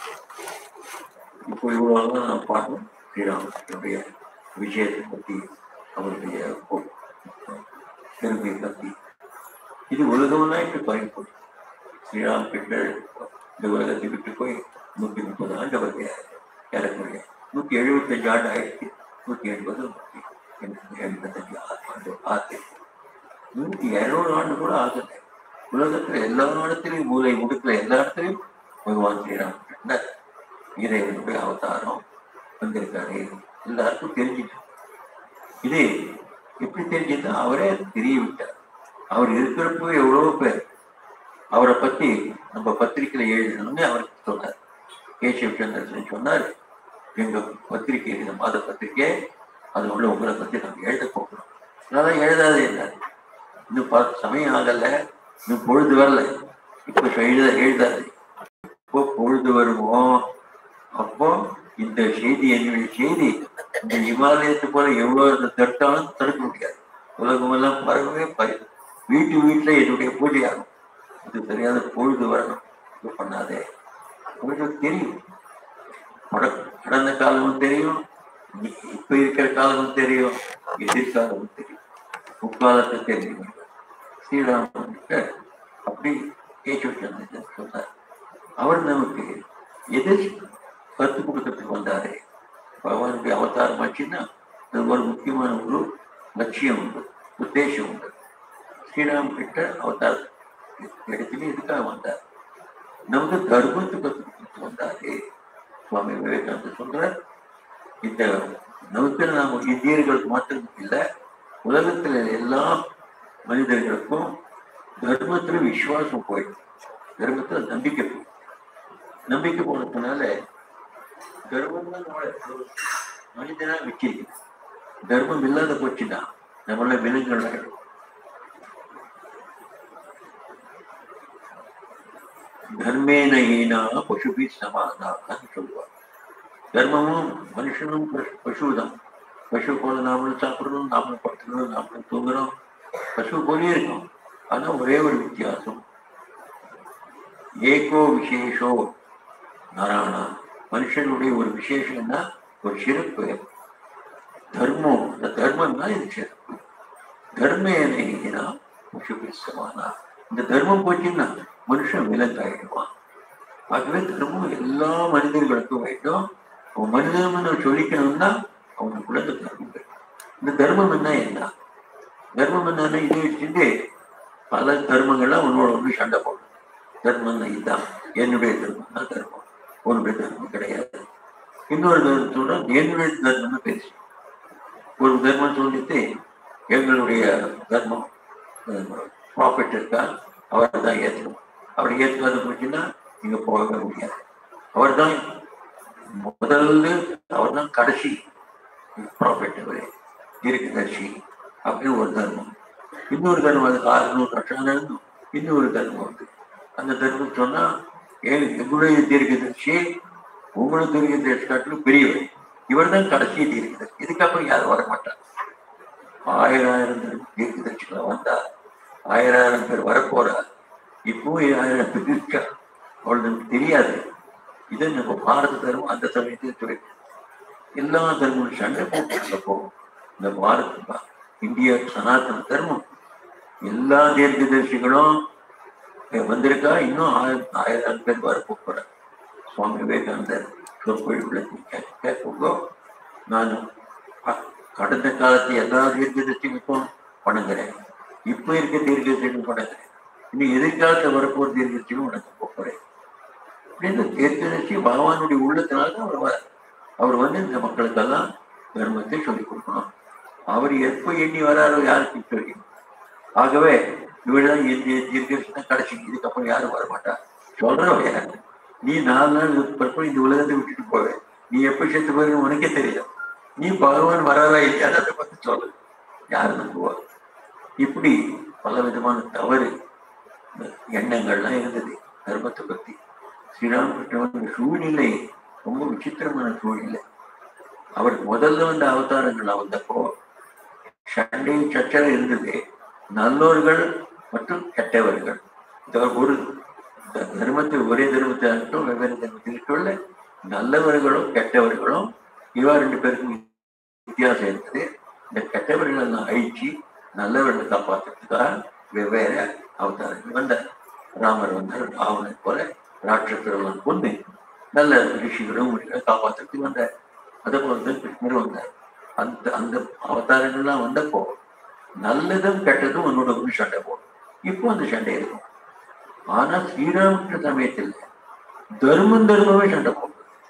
இப்போ இவ்வளவு நான் பார்க்கணும் ஸ்ரீராமனுடைய விஷயத்தை பற்றி அவருடைய பொ- பெருமையை பற்றி இது உலகமெல்லாம் இப்படி பயன்படும் ஸ்ரீராம் கிருஷ்ணர் இந்த உலகத்தை விட்டு போய் நூற்றி முப்பது ஆண்டு அவருடைய ஏறக்குறைய நூற்றி எழுபத்தஞ்சு ஆண்டு ஆயிடுச்சு நூற்றி எண்பது நூற்றி எண்பத்தி எண்பத்தஞ்சு ஆண்டு ஆச்சு நூற்றி இருநூறு ஆண்டு கூட ஆகல உலகத்துல எல்லா இடத்துலையும் மூலை முடுக்கல எல்லா இடத்துலையும் பகவான் ஸ்ரீராம் கிருஷ்ணர் இறைவனுடைய அவதாரம் வந்திருக்காரு எல்லாருக்கும் தெரிஞ்சுட்டு இது எப்படி தெரிஞ்சதுன்னா அவரே தெரிய விட்டார் அவர் இருக்கிறப்போ எவ்வளவோ பேர் அவரை பத்தி நம்ம பத்திரிக்கையில எழுதணும்னு அவருக்கு சொன்னார் கேசவ சந்திரன் சொன்னார் எங்க பத்திரிக்கை இந்த மாத பத்திரிக்கை அது உள்ள உங்களை பத்தி நம்ம எழுத போகிறோம் அதனால எழுதாது என்ன இன்னும் ப- சமயம் ஆகல இன்னும் பொழுது வரல இப்ப எழுத எழுதாது எப்போ பொழுது வருமோ அப்போ இந்த செய்தி என்னுடைய செய்தி இந்த இமாலயத்து போல எவ்வளவு தட்டாலும் தடுக்க முடியாது உலகமெல்லாம் பரவவே பரி வீட்டு வீட்டுல என்னுடைய பூஜை ஆகும் இது தெரியாத பொழுது வரணும் இது பண்ணாதே உங்களுக்கு தெரியும் பட- கடந்த காலமும் தெரியும் இ- இப்ப இருக்கிற காலமும் தெரியும் எதிர்காலமும் தெரியும் முக்காலத்தை தெரியும் ஸ்ரீராமனுக்கு அப்படி கேட்டு சொன்னார் அவர் நமக்கு எது கற்றுக் கொடுக்கறதுக்கு வந்தாரு பகவானுடைய அவதாரம் ஆச்சுன்னா அது ஒரு முக்கியமான ஒரு லட்சியம் உண்டு உத்தேசம் உண்டு ஸ்ரீராம் கிட்ட அவதாரம் இடத்துல இதுக்காக வந்தார் நமக்கு தர்மத்தை கற்றுக் கொடுத்து வந்தாரு சுவாமி விவேகானந்தர் சொல்றார் இந்த நமக்கு நாம இந்தியர்களுக்கு மாத்திரம் இல்லை உலகத்துல எல்லா மனிதர்களுக்கும் தர்மத்துல விசுவாசம் போயிடும் தர்மத்துல நம்பிக்கை போயிடும் நம்பிக்கை போனதுனால தர்மம் தான் நம்மளை ஒரு மனிதனா வச்சிருக்கு தர்மம் இல்லாத போச்சுன்னா நம்மள விலங்குகள் ஆயிடும் தர்மேன ஈனா பசுபி சமாதான்னு சொல்லுவார் தர்மமும் மனுஷனும் பசு- பசுதான் பசு போல நாமளும் சாப்பிடணும் நாமளும் படுத்துக்கணும் நாமளும் தூங்குறோம் பசு போலே இருக்கும் ஆனா ஒரே ஒரு வித்தியாசம் ஏகோ விசேஷோ நாராயணா மனுஷனுடைய ஒரு விசேஷம்னா ஒரு சிறப்பு தர்மம் இந்த தர்மம்னா இது சிறப்பு தர்மேனா பசுபி சமானா இந்த தர்மம் போச்சுன்னா மனுஷன் விலங்காயிடுவான் ஆகவே தர்மம் எல்லா மனிதர்களுக்கும் வேண்டும் அவன் மனிதன் சொல்லிக்கணும்னா அவனுக்குள்ள இந்த தர்மம் வேணும். இந்த தர்மம் என்ன என்ன தர்மம் என்னன்னா இதை வச்சுட்டு பல தர்மங்கள்லாம் உன்னோட ஒன்று சண்டை போடும் தர்மம் இதுதான் என்னுடைய தர்மம் தான் தர்மம் உன்னுடைய தர்மம் கிடையாது இன்னொரு தர்மம் சொல்றா என்னுடைய தர்மம்னு பேசு ஒரு தர்மம் சொல்லிட்டு எங்களுடைய தர்மம் அஹ், ப்ராஃபிட் இருக்கா அவர் தான் ஏற்றணும் அப்படி ஏற்காது போச்சுன்னா நீங்க போகவே முடியாது அவர் தான் முதல்ல அவர் தான் கடைசி ப்ராஃபிட் அவர் தீர்க்கதர்சி அப்படின்னு ஒரு தர்மம் இன்னொரு தர்மம் அதுக்கு ஆறுநூறு வருஷம் நடக்கும் இன்னொரு தர்மம் உண்டு அந்த தர்மம் சொன்னா ஏன் எங்களுடைய தீர்க்கதர்சி உங்களுடைய தீர்க்கதர்சி காட்டிலும் பெரியவர் இவர் தான் கடைசி தீர்க்கதர்சி இதுக்கப்புறம் யாரும் வர மாட்டார் ஆயிரம் ஆயிரம் பேர் தீர்க்கதர்சிகள் வந்தா ஆயிரம் ஆயிரம் பேர் வரப்போறார் இப்பவும் ஆயிரம் பேர் இருக்கா அவளுக்கு தெரியாது இதை நம்ம பாரத தர்மம் அந்த சமயத்தில் சொல்லிட்டு எல்லா தர்மம் சண்டை போட்டு போகும் இந்த பாரத இந்திய சனாதன தர்மம் எல்லா தீர்க்கதரிசிகளும் வந்திருக்கா இன்னும் ஆயிரம் ஆயிரம் பேர் வர போற சுவாமி விவேகானந்தர் சொற்பொழிவுல கேட்குங்கோ நான் அ- கடந்த காலத்து எல்லா தீர்க்கதரிசிகளுக்கும் வணங்குறேன் இப்ப இருக்க தீர்க்கதரிசிகளும் வணங்குறேன் இன்னும் எதிர்காலத்துல வரப்போற தீர்க்கதரிசிகளும் வணங்க போறேன் அப்படின்னு தீர்க்கதரிசி பகவானுடைய உள்ளத்தினால தான் அவர் வர அவர் வந்து இந்த மக்களுக்கெல்லாம் தர்மத்தை சொல்லிக் கொடுக்கணும் அவர் எப்போ எண்ணி வராரோ யாருக்கு தெரியும் ஆகவே இவெல்லாம் இந்திய தீர்க்கதரிசி தான் கடைசி இதுக்கப்புறம் யாரும் வரமாட்டா சொல்றவன் யாரு நீ நாலு நாள் பிறப்பு இந்த உலகத்தை விட்டுட்டு போவேன் நீ எப்ப செத்து போயிருன்னு உனக்கே தெரியும் நீ பகவான் வராரா இல்லையா அதை பத்தி சொல்லு யாரு நம்புவா இப்படி பல விதமான தவறு எண்ணங்கள்லாம் இருந்தது தர்மத்தை பத்தி ஸ்ரீராமகிருஷ்ணன் சூழ்நிலை ரொம்ப விசித்திரமான சூழ்நிலை அவர் முதல்ல வந்த அவதாரங்கள் வந்தப்போ சண்டை சச்சரவு இருந்தது நல்லோர்கள் மற்றும் கெட்டவர்கள் இந்த ஒரு த- தர்மத்தை ஒரே தர்மத்தை ஆகட்டும் வெவ்வேறு தர்மத்தில் சொல்ல நல்லவர்களும் கெட்டவர்களும் இவா ரெண்டு பேருக்கும் வித்தியாசம் இருக்குது இந்த கெட்டவர்கள் எல்லாம் அழிச்சு நல்லவர்களை காப்பாற்றுறதுக்காக வெவ்வேறு அவதாரங்கள் வந்தார் ராமர் வந்தார் ராவணை போல ராட்சசர்களும் கொண்டு நல்ல ரிஷிகளும் முனிகளை காப்பாற்றுறதுக்கு வந்தார் அதே போல தான் கிருஷ்ணர் வந்தார் அந்த அந்த அவதாரங்கள்லாம் வந்தப்போ நல்லதும் கெட்டதும் உன்னோட ஒரு சண்டை போடும் இப்போ அந்த சண்டை இருக்கும் ஆனா ஸ்ரீராமகிருஷ்ண சமயத்தில் தர்மம் தர்மமே சண்டை போடும்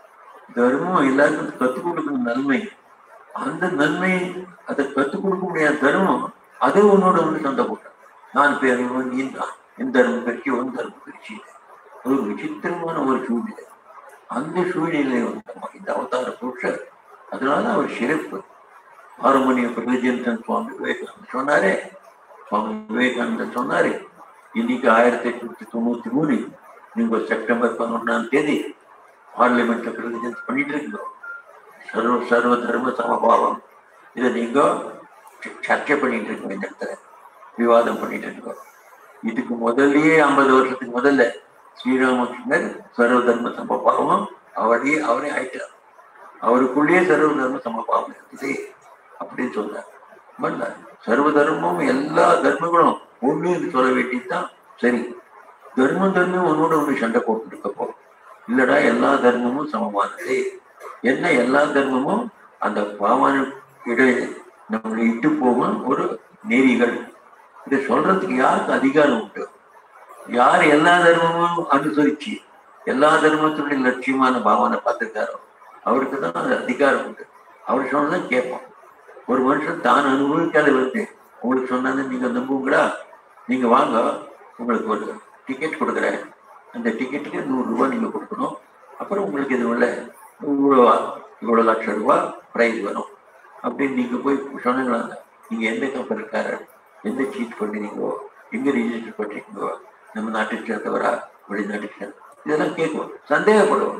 தர்மம் எல்லாருக்கும் கத்துக் கொடுக்கணும் நன்மை அந்த நன்மை அதை கத்துக் கொடுக்க முடியாத தர்மம் அது உன்னோட ஒன்று சண்டை போட்டான் நான் பேருவன் நீ தான் என் தர்மம் பிரிச்சு உன் தர்மம் பிரிச்சு ஒரு விசித்திரமான ஒரு சூழ்நிலை அந்த சூழ்நிலை வந்து இந்த அவதார புருஷர் அதனால அவர் சிறப்பு ஆறுமணிய பிரகஜந்தன் சுவாமி விவேகானந்தர் சொன்னாரே சுவாமி விவேகானந்தர் சொன்னாரு இன்னைக்கு ஆயிரத்தி எட்நூத்தி தொண்ணூத்தி மூணு நீங்க செப்டம்பர் பதினொன்றாம் தேதி பார்லிமெண்ட்ல பிரகஜன்ஸ் பண்ணிட்டு இருக்கோம் சர்வ சர்வ தர்ம சமபாவம் இதை நீங்க ச- சர்ச்சை பண்ணிட்டு இருக்கோம் இந்த இடத்துல விவாதம் பண்ணிட்டு இருக்கோம் இதுக்கு முதல்லயே ஐம்பது வருஷத்துக்கு முதல்ல ஸ்ரீராமகிருஷ்ணர் சர்வ தர்ம சமபாவம் அவரே அவரே ஆயிட்டார் அவருக்குள்ளேயே சர்வ தர்ம சமபாவம் இருக்குது அப்படின்னு சொன்னார் பண்ணார் சர்வ தர்மமும் எல்லா தர்மங்களும் ஒண்ணு என்று சொல்ல வேண்டியதுதான் சரி தர்மம் தர்மம் உன்னோட ஒண்ணு சண்டை போட்டு இருக்கப்போ இல்லடா எல்லா தர்மமும் சமமானது என்ன எல்லா தர்மமும் அந்த பாவன இடையே நம்மளை இட்டு போகும் ஒரு நெறிகள் இதை சொல்றதுக்கு யாருக்கு அதிகாரம் உண்டு யார் எல்லா தர்மமும் அனுசரிச்சு எல்லா தர்மத்துடைய லட்சியமான பாவனை பார்த்திருக்காரோ அவருக்கு தான் அது அதிகாரம் உண்டு அவர் சொன்னதான் கேட்போம் ஒரு மனுஷன் தான் அனுபவிக்காத வந்து உங்களுக்கு சொன்னாலும் நீங்க நம்புவீங்களா நீங்க வாங்க உங்களுக்கு ஒரு டிக்கெட் கொடுக்குறேன் அந்த டிக்கெட்டுக்கு நூறு ரூபாய் நீங்க கொடுக்கணும் அப்புறம் உங்களுக்கு இது உள்ள இவ்வளோ இவ்வளோ லட்சம் ரூபாய் ப்ரைஸ் வரும் அப்படின்னு நீங்க போய் சொன்னீங்களா நீங்க எந்த கம்பெனிக்காரர் எந்த சீட் பண்ணுறீங்களோ எங்க ரிஜிஸ்டர் பண்ணிருக்கீங்களோ நம்ம நாட்டுக்கு சேர்ந்தவரா வெளிநாட்டுக்கு சேர்ந்த இதெல்லாம் கேட்கும் சந்தேகப்படுவோம்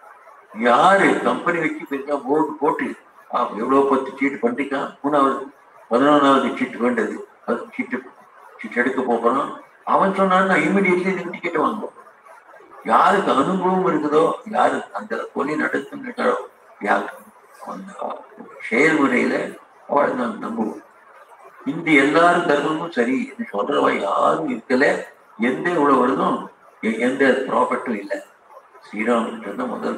யாரு கம்பெனி வச்சு பெருசா போர்டு போட்டு ஆ, எவ்வளவு பத்து சீட்டு பண்ணிட்டான் மூணாவது பதினொன்றாவது சீட்டு வேண்டது அது சீட்டு சீட்டு எடுக்க போகிறோம் அவன் சொன்னான் நான் இமீடியட்லி நீங்க டிக்கெட் வாங்குவோம் யாருக்கு அனுபவம் இருக்குதோ யாரு அந்த கொலை நடத்துகிறாரோ யாரு அந்த செயல்முறையில அவளை நான் நம்புவோம் இந்த எல்லாரும் தர்மமும் சரி இது சொல்றவ யாரும் இருக்கல எந்த இவ்வளவு வருதும் எ- எந்த ப்ராஃபிட்டும் இல்லை ஸ்ரீராமகிருஷ்ணன் தான் முதல்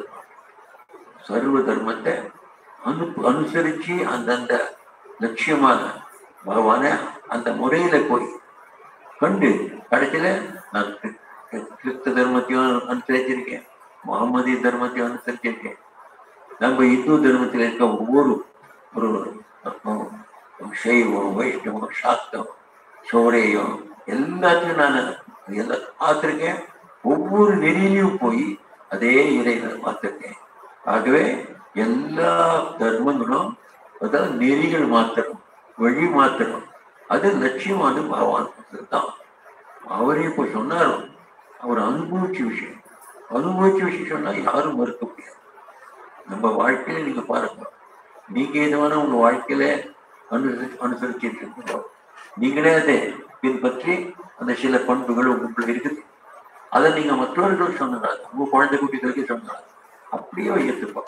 சர்வ தர்மத்தை அனு அனுசரிச்சு அந்தந்த லட்சியமான பகவான அந்த முறையில போய் கண்டு கடைசியில நான் கிறிஸ்து- கிறிஸ்து தர்மத்தையும் அனுசரிச்சிருக்கேன் முகமதிய தர்மத்தையும் அனுசரிச்சிருக்கேன் நம்ம இந்து தர்மத்தில் இருக்க ஒவ்வொரு ஒரு ஒரு சைவம் வைஷ்ணவம் சாக்தம் சோரேயம் எல்லாத்தையும் நான் எல்லாம் பார்த்திருக்கேன் ஒவ்வொரு நெறியிலையும் போய் அதே இறைவனை பார்த்திருக்கேன் ஆகவே எல்லா தர்மங்களும் அதாவது நெறிகள் மாத்திரம் வழி மாத்திரம் அது லட்சியம் அது பகவான் தான் அவரே இப்போ சொன்னாரோ அவர் அனுபவிச்ச விஷயம் அனுபவிச்ச விஷயம் சொன்னா யாரும் மறுக்க முடியாது நம்ம வாழ்க்கையில நீங்க பாருங்க நீங்க எதுவான உங்க வாழ்க்கையில அனுசரி அனுசரிச்சிட்டு இருக்கீங்களோ நீங்களே அதை பின்பற்றி அந்த சில பண்புகள் உங்களுக்குள்ள இருக்குது அதை நீங்க மற்றவர்கள் சொன்னாங்க உங்க குழந்தை குட்டிகளுக்கு சொன்னாங்க அப்படியே ஏற்றுப்போம்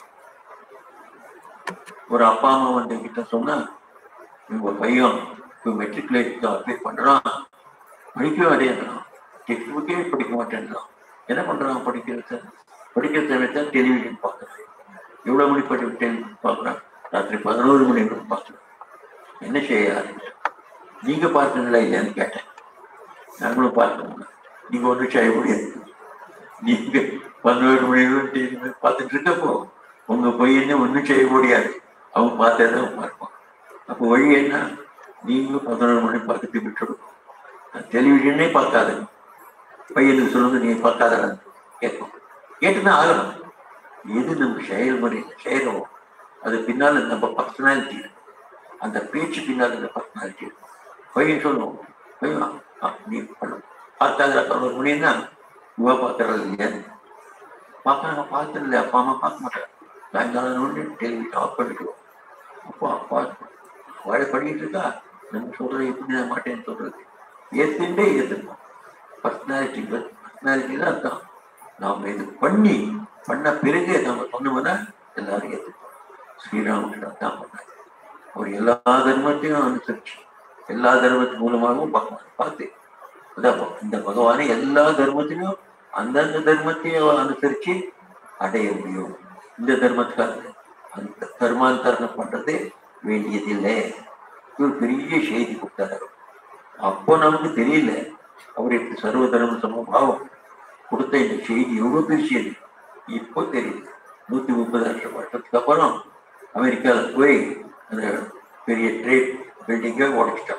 ஒரு அப்பா அம்மா வந்து கிட்ட சொன்னா உங்க பையன் இப்போ மெட்ரிகுலேட் அப்ளை பண்றான் படிக்கவே அடையாதான் டெக்ஸ்ட் புக்கே படிக்க மாட்டேன்றான் என்ன பண்றான் படிக்கிறது படிக்கிற சமயத்தான் டெலிவிஷன் பார்க்கறான் எவ்வளவு மணி படி டெலிவிஷன் பார்க்கறான் ராத்திரி பதினோரு மணி வரைக்கும் பார்க்கறான் என்ன செய்ய ஆரம்பிச்சான் நீங்க பார்த்தீங்களா இல்லையான்னு கேட்டேன் நாங்களும் பார்த்தோம் நீங்க ஒன்றும் செய்ய முடியாது நீங்க பதினோரு மணி வரைக்கும் டிவி பார்த்துட்டு இருக்கப்போ உங்க பையனை ஒன்றும் செய்ய முடியாது அவன் பார்த்ததை அவன் பார்ப்பான் அப்போ வழி என்ன நீங்களும் பதினோரு மணி பார்த்துட்டு விட்டுடும் டெலிவிஷனே பார்க்காதுங்க பையனுக்கு சொல்லுங்க நீ பார்க்காதன்னு கேட்கும் கேட்டுதான் ஆகணும் எது நம்ம செயல்முறையில் செய்யறோம் அது பின்னால நம்ம பர்சனாலிட்டி அந்த பேச்சு பின்னால் இந்த பர்சனாலிட்டி இருக்கும் பையன் சொல்லுவோம் பையன் ஆ, நீ பண்ணும் பார்த்தாங்க பதினோரு மணின்னா இவா பார்க்கறது இல்லையா பார்க்கறாங்க பார்த்தது இல்லை அப்பா அம்மா பார்க்க மாட்டாங்க சாயங்காலம் டெலிவிஷன் ஆஃப் பண்ணிடுவோம் அப்பா அப்பா வாழை பண்ணிட்டு இருக்கா நம்ம சொல்றது எப்படி நான் மாட்டேன்னு சொல்றது ஏத்துண்டே ஏத்துக்கணும் பர்சனாலிட்டி பர்சனாலிட்டி தான் அர்த்தம் நாம இது பண்ணி பண்ண பிறகு நம்ம சொன்னோம்னா எல்லாரும் ஏத்துப்போம் ஸ்ரீராமகிருஷ்ணன் தான் பண்ணாரு அவர் எல்லா தர்மத்தையும் அனுசரிச்சு எல்லா தர்மத்தின் மூலமாகவும் பகவான் பார்த்து அதான் இந்த பகவானை எல்லா தர்மத்திலும் அந்தந்த தர்மத்தையும் அனுசரிச்சு அடைய முடியும் இந்த தர்மத்துக்காக அந்த தர்மாந்தரணம் பண்றது வேண்டியதில்லை இது ஒரு பெரிய செய்தி கொடுத்தாரு அப்போ நமக்கு தெரியல அவர் இப்படி சர்வ தர்ம சமபாவம் கொடுத்த இந்த செய்தி எவ்வளவு பெரிய செய்தி இப்போ தெரியுது நூத்தி முப்பது வருஷம் வருஷத்துக்கு அப்புறம் அமெரிக்கால போய் அந்த பெரிய ட்ரேட் பில்டிங்கை உடைச்சிட்டான்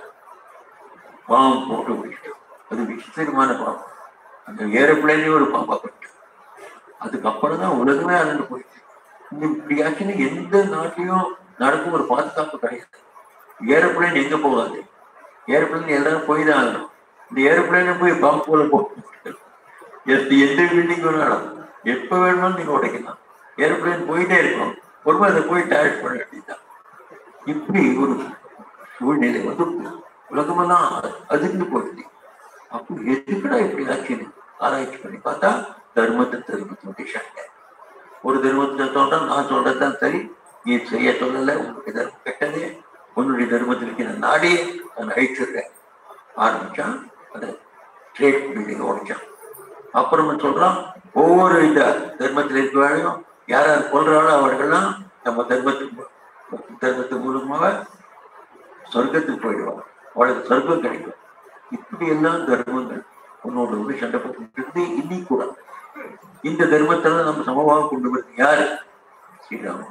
பாம்பு போட்டு உடைச்சிட்டான் அது விசித்திரமான பாம்பு அந்த ஏரோப்ளேனே ஒரு பாம்பா போயிட்டு அதுக்கப்புறம் தான் உலகமே அழிந்து போயிடுச்சு இந்த இப்படியாச்சுன்னு எந்த நாட்டிலையும் நடக்கும் ஒரு பாதுகாப்பு கிடையாது ஏரோப்ளேன் எங்க போகாது ஏரோப்ளேன் எல்லாரும் போய் தான் ஆகணும் இந்த ஏரோப்ளேனை போய் பாம்பு போல போட்டு எந்த எந்த பில்டிங் வேணாலும் எப்ப வேணுமாலும் நீங்க உடைக்கலாம் ஏரோப்ளேன் போயிட்டே இருக்கும் ஒரு அதை போய் டேரக்ட் பண்ண வேண்டியதுதான் இப்படி ஒரு சூழ்நிலை வந்து உலகமெல்லாம் அதிர்ந்து போயிடுது அப்போ எதுக்குடா இப்படி ஆச்சுன்னு ஆராய்ச்சி பண்ணி பார்த்தா தர்மத்தை தர்மத்தினுடைய சண்டை ஒரு தர்மத்தை சொல்றா நான் சொல்றதுதான் சரி நீ செய்ய சொல்லல உன்னுடைய தர்மம் கெட்டது உன்னுடைய தர்மத்தில் இருக்கிற நாடே நான் அழிச்சிடுறேன் ஆரம்பிச்சான் அதை ட்ரேட் பில்டிங் உடைச்சான் அப்புறமா சொல்றான் ஒவ்வொரு இந்த தர்மத்தில் இருக்கிறாலும் யார் யார் கொள்றாளோ அவர்கள்லாம் நம்ம தர்மத்துக்கு தர்மத்து மூலமாக சொர்க்கத்துக்கு போயிடுவாங்க அவளுக்கு சொர்க்கம் கிடைக்கும் இப்படி எல்லாம் தர்மங்கள் உன்னோட வந்து சண்டை போட்டு இருந்து இன்னைக்கு கூட இந்த தர்மத்துல நம்ம சமமாக கொண்டு வருது யாரு ஸ்ரீராமன்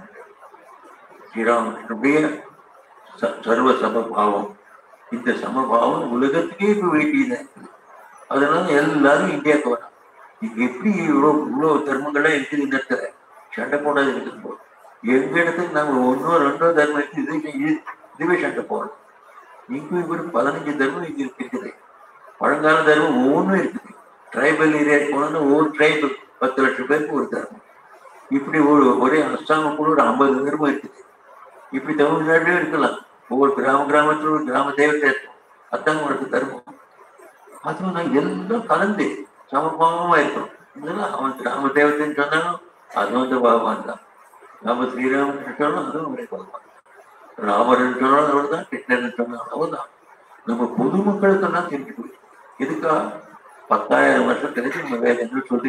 ஸ்ரீராமனுடைய ச- சர்வ சமபாவம் இந்த சமபாவம் உலகத்துக்கே இப்ப வேண்டியது அதனால எல்லாரும் இந்தியாவுக்கு வரணும் இங்க எப்படி இவ்வளவு இவ்வளவு தர்மங்கள்லாம் இருக்குது இந்த இடத்துல சண்டை போடாது இருக்கும்போது எங்க இடத்துக்கு நாங்க ஒன்னோ ரெண்டோ தர்மம் இருக்கு இது இது- இதுவே சண்டை போடணும் இங்க இவர் பதினஞ்சு தர்மம் இங்க இருக்குது பழங்கால தர்மம் ஒவ்வொன்றும் இருக்குது ட்ரைபல் ஏரியா போனோம்னா ஒவ்வொரு ட்ரைபல் பத்து லட்சம் பேருக்கு ஒரு தர்மம் இப்படி ஒரு ஒரே அஸ்ஸாம கூட ஒரு ஐம்பது தர்மம் இருக்குது இப்படி தமிழ்நாட்டிலும் இருக்கலாம் ஒவ்வொரு கிராம கிராமத்துல ஒரு கிராம தேவத்தை இருக்கும் அதான் உங்களுக்கு தர்மம் அதுவும் நான் எல்லாம் கலந்து சமபாவமா இருக்கணும் இதெல்லாம் அவன் கிராம தேவத்தைன்னு சொன்னாலும் அது வந்து பகவான் தான் நாம ஸ்ரீராமன் சொன்னாலும் அதுவும் அவரே பகவான் ராமர்னு சொன்னாலும் அவர் தான் கிருஷ்ணன் சொன்னாலும் அவர் தான் நம்ம பொதுமக்களுக்கு தான் தெரிஞ்சு போய் எதுக்கா பத்தாயிரம் வருஷம் கழிச்சு நம்ம வேதங்கள் சொல்லி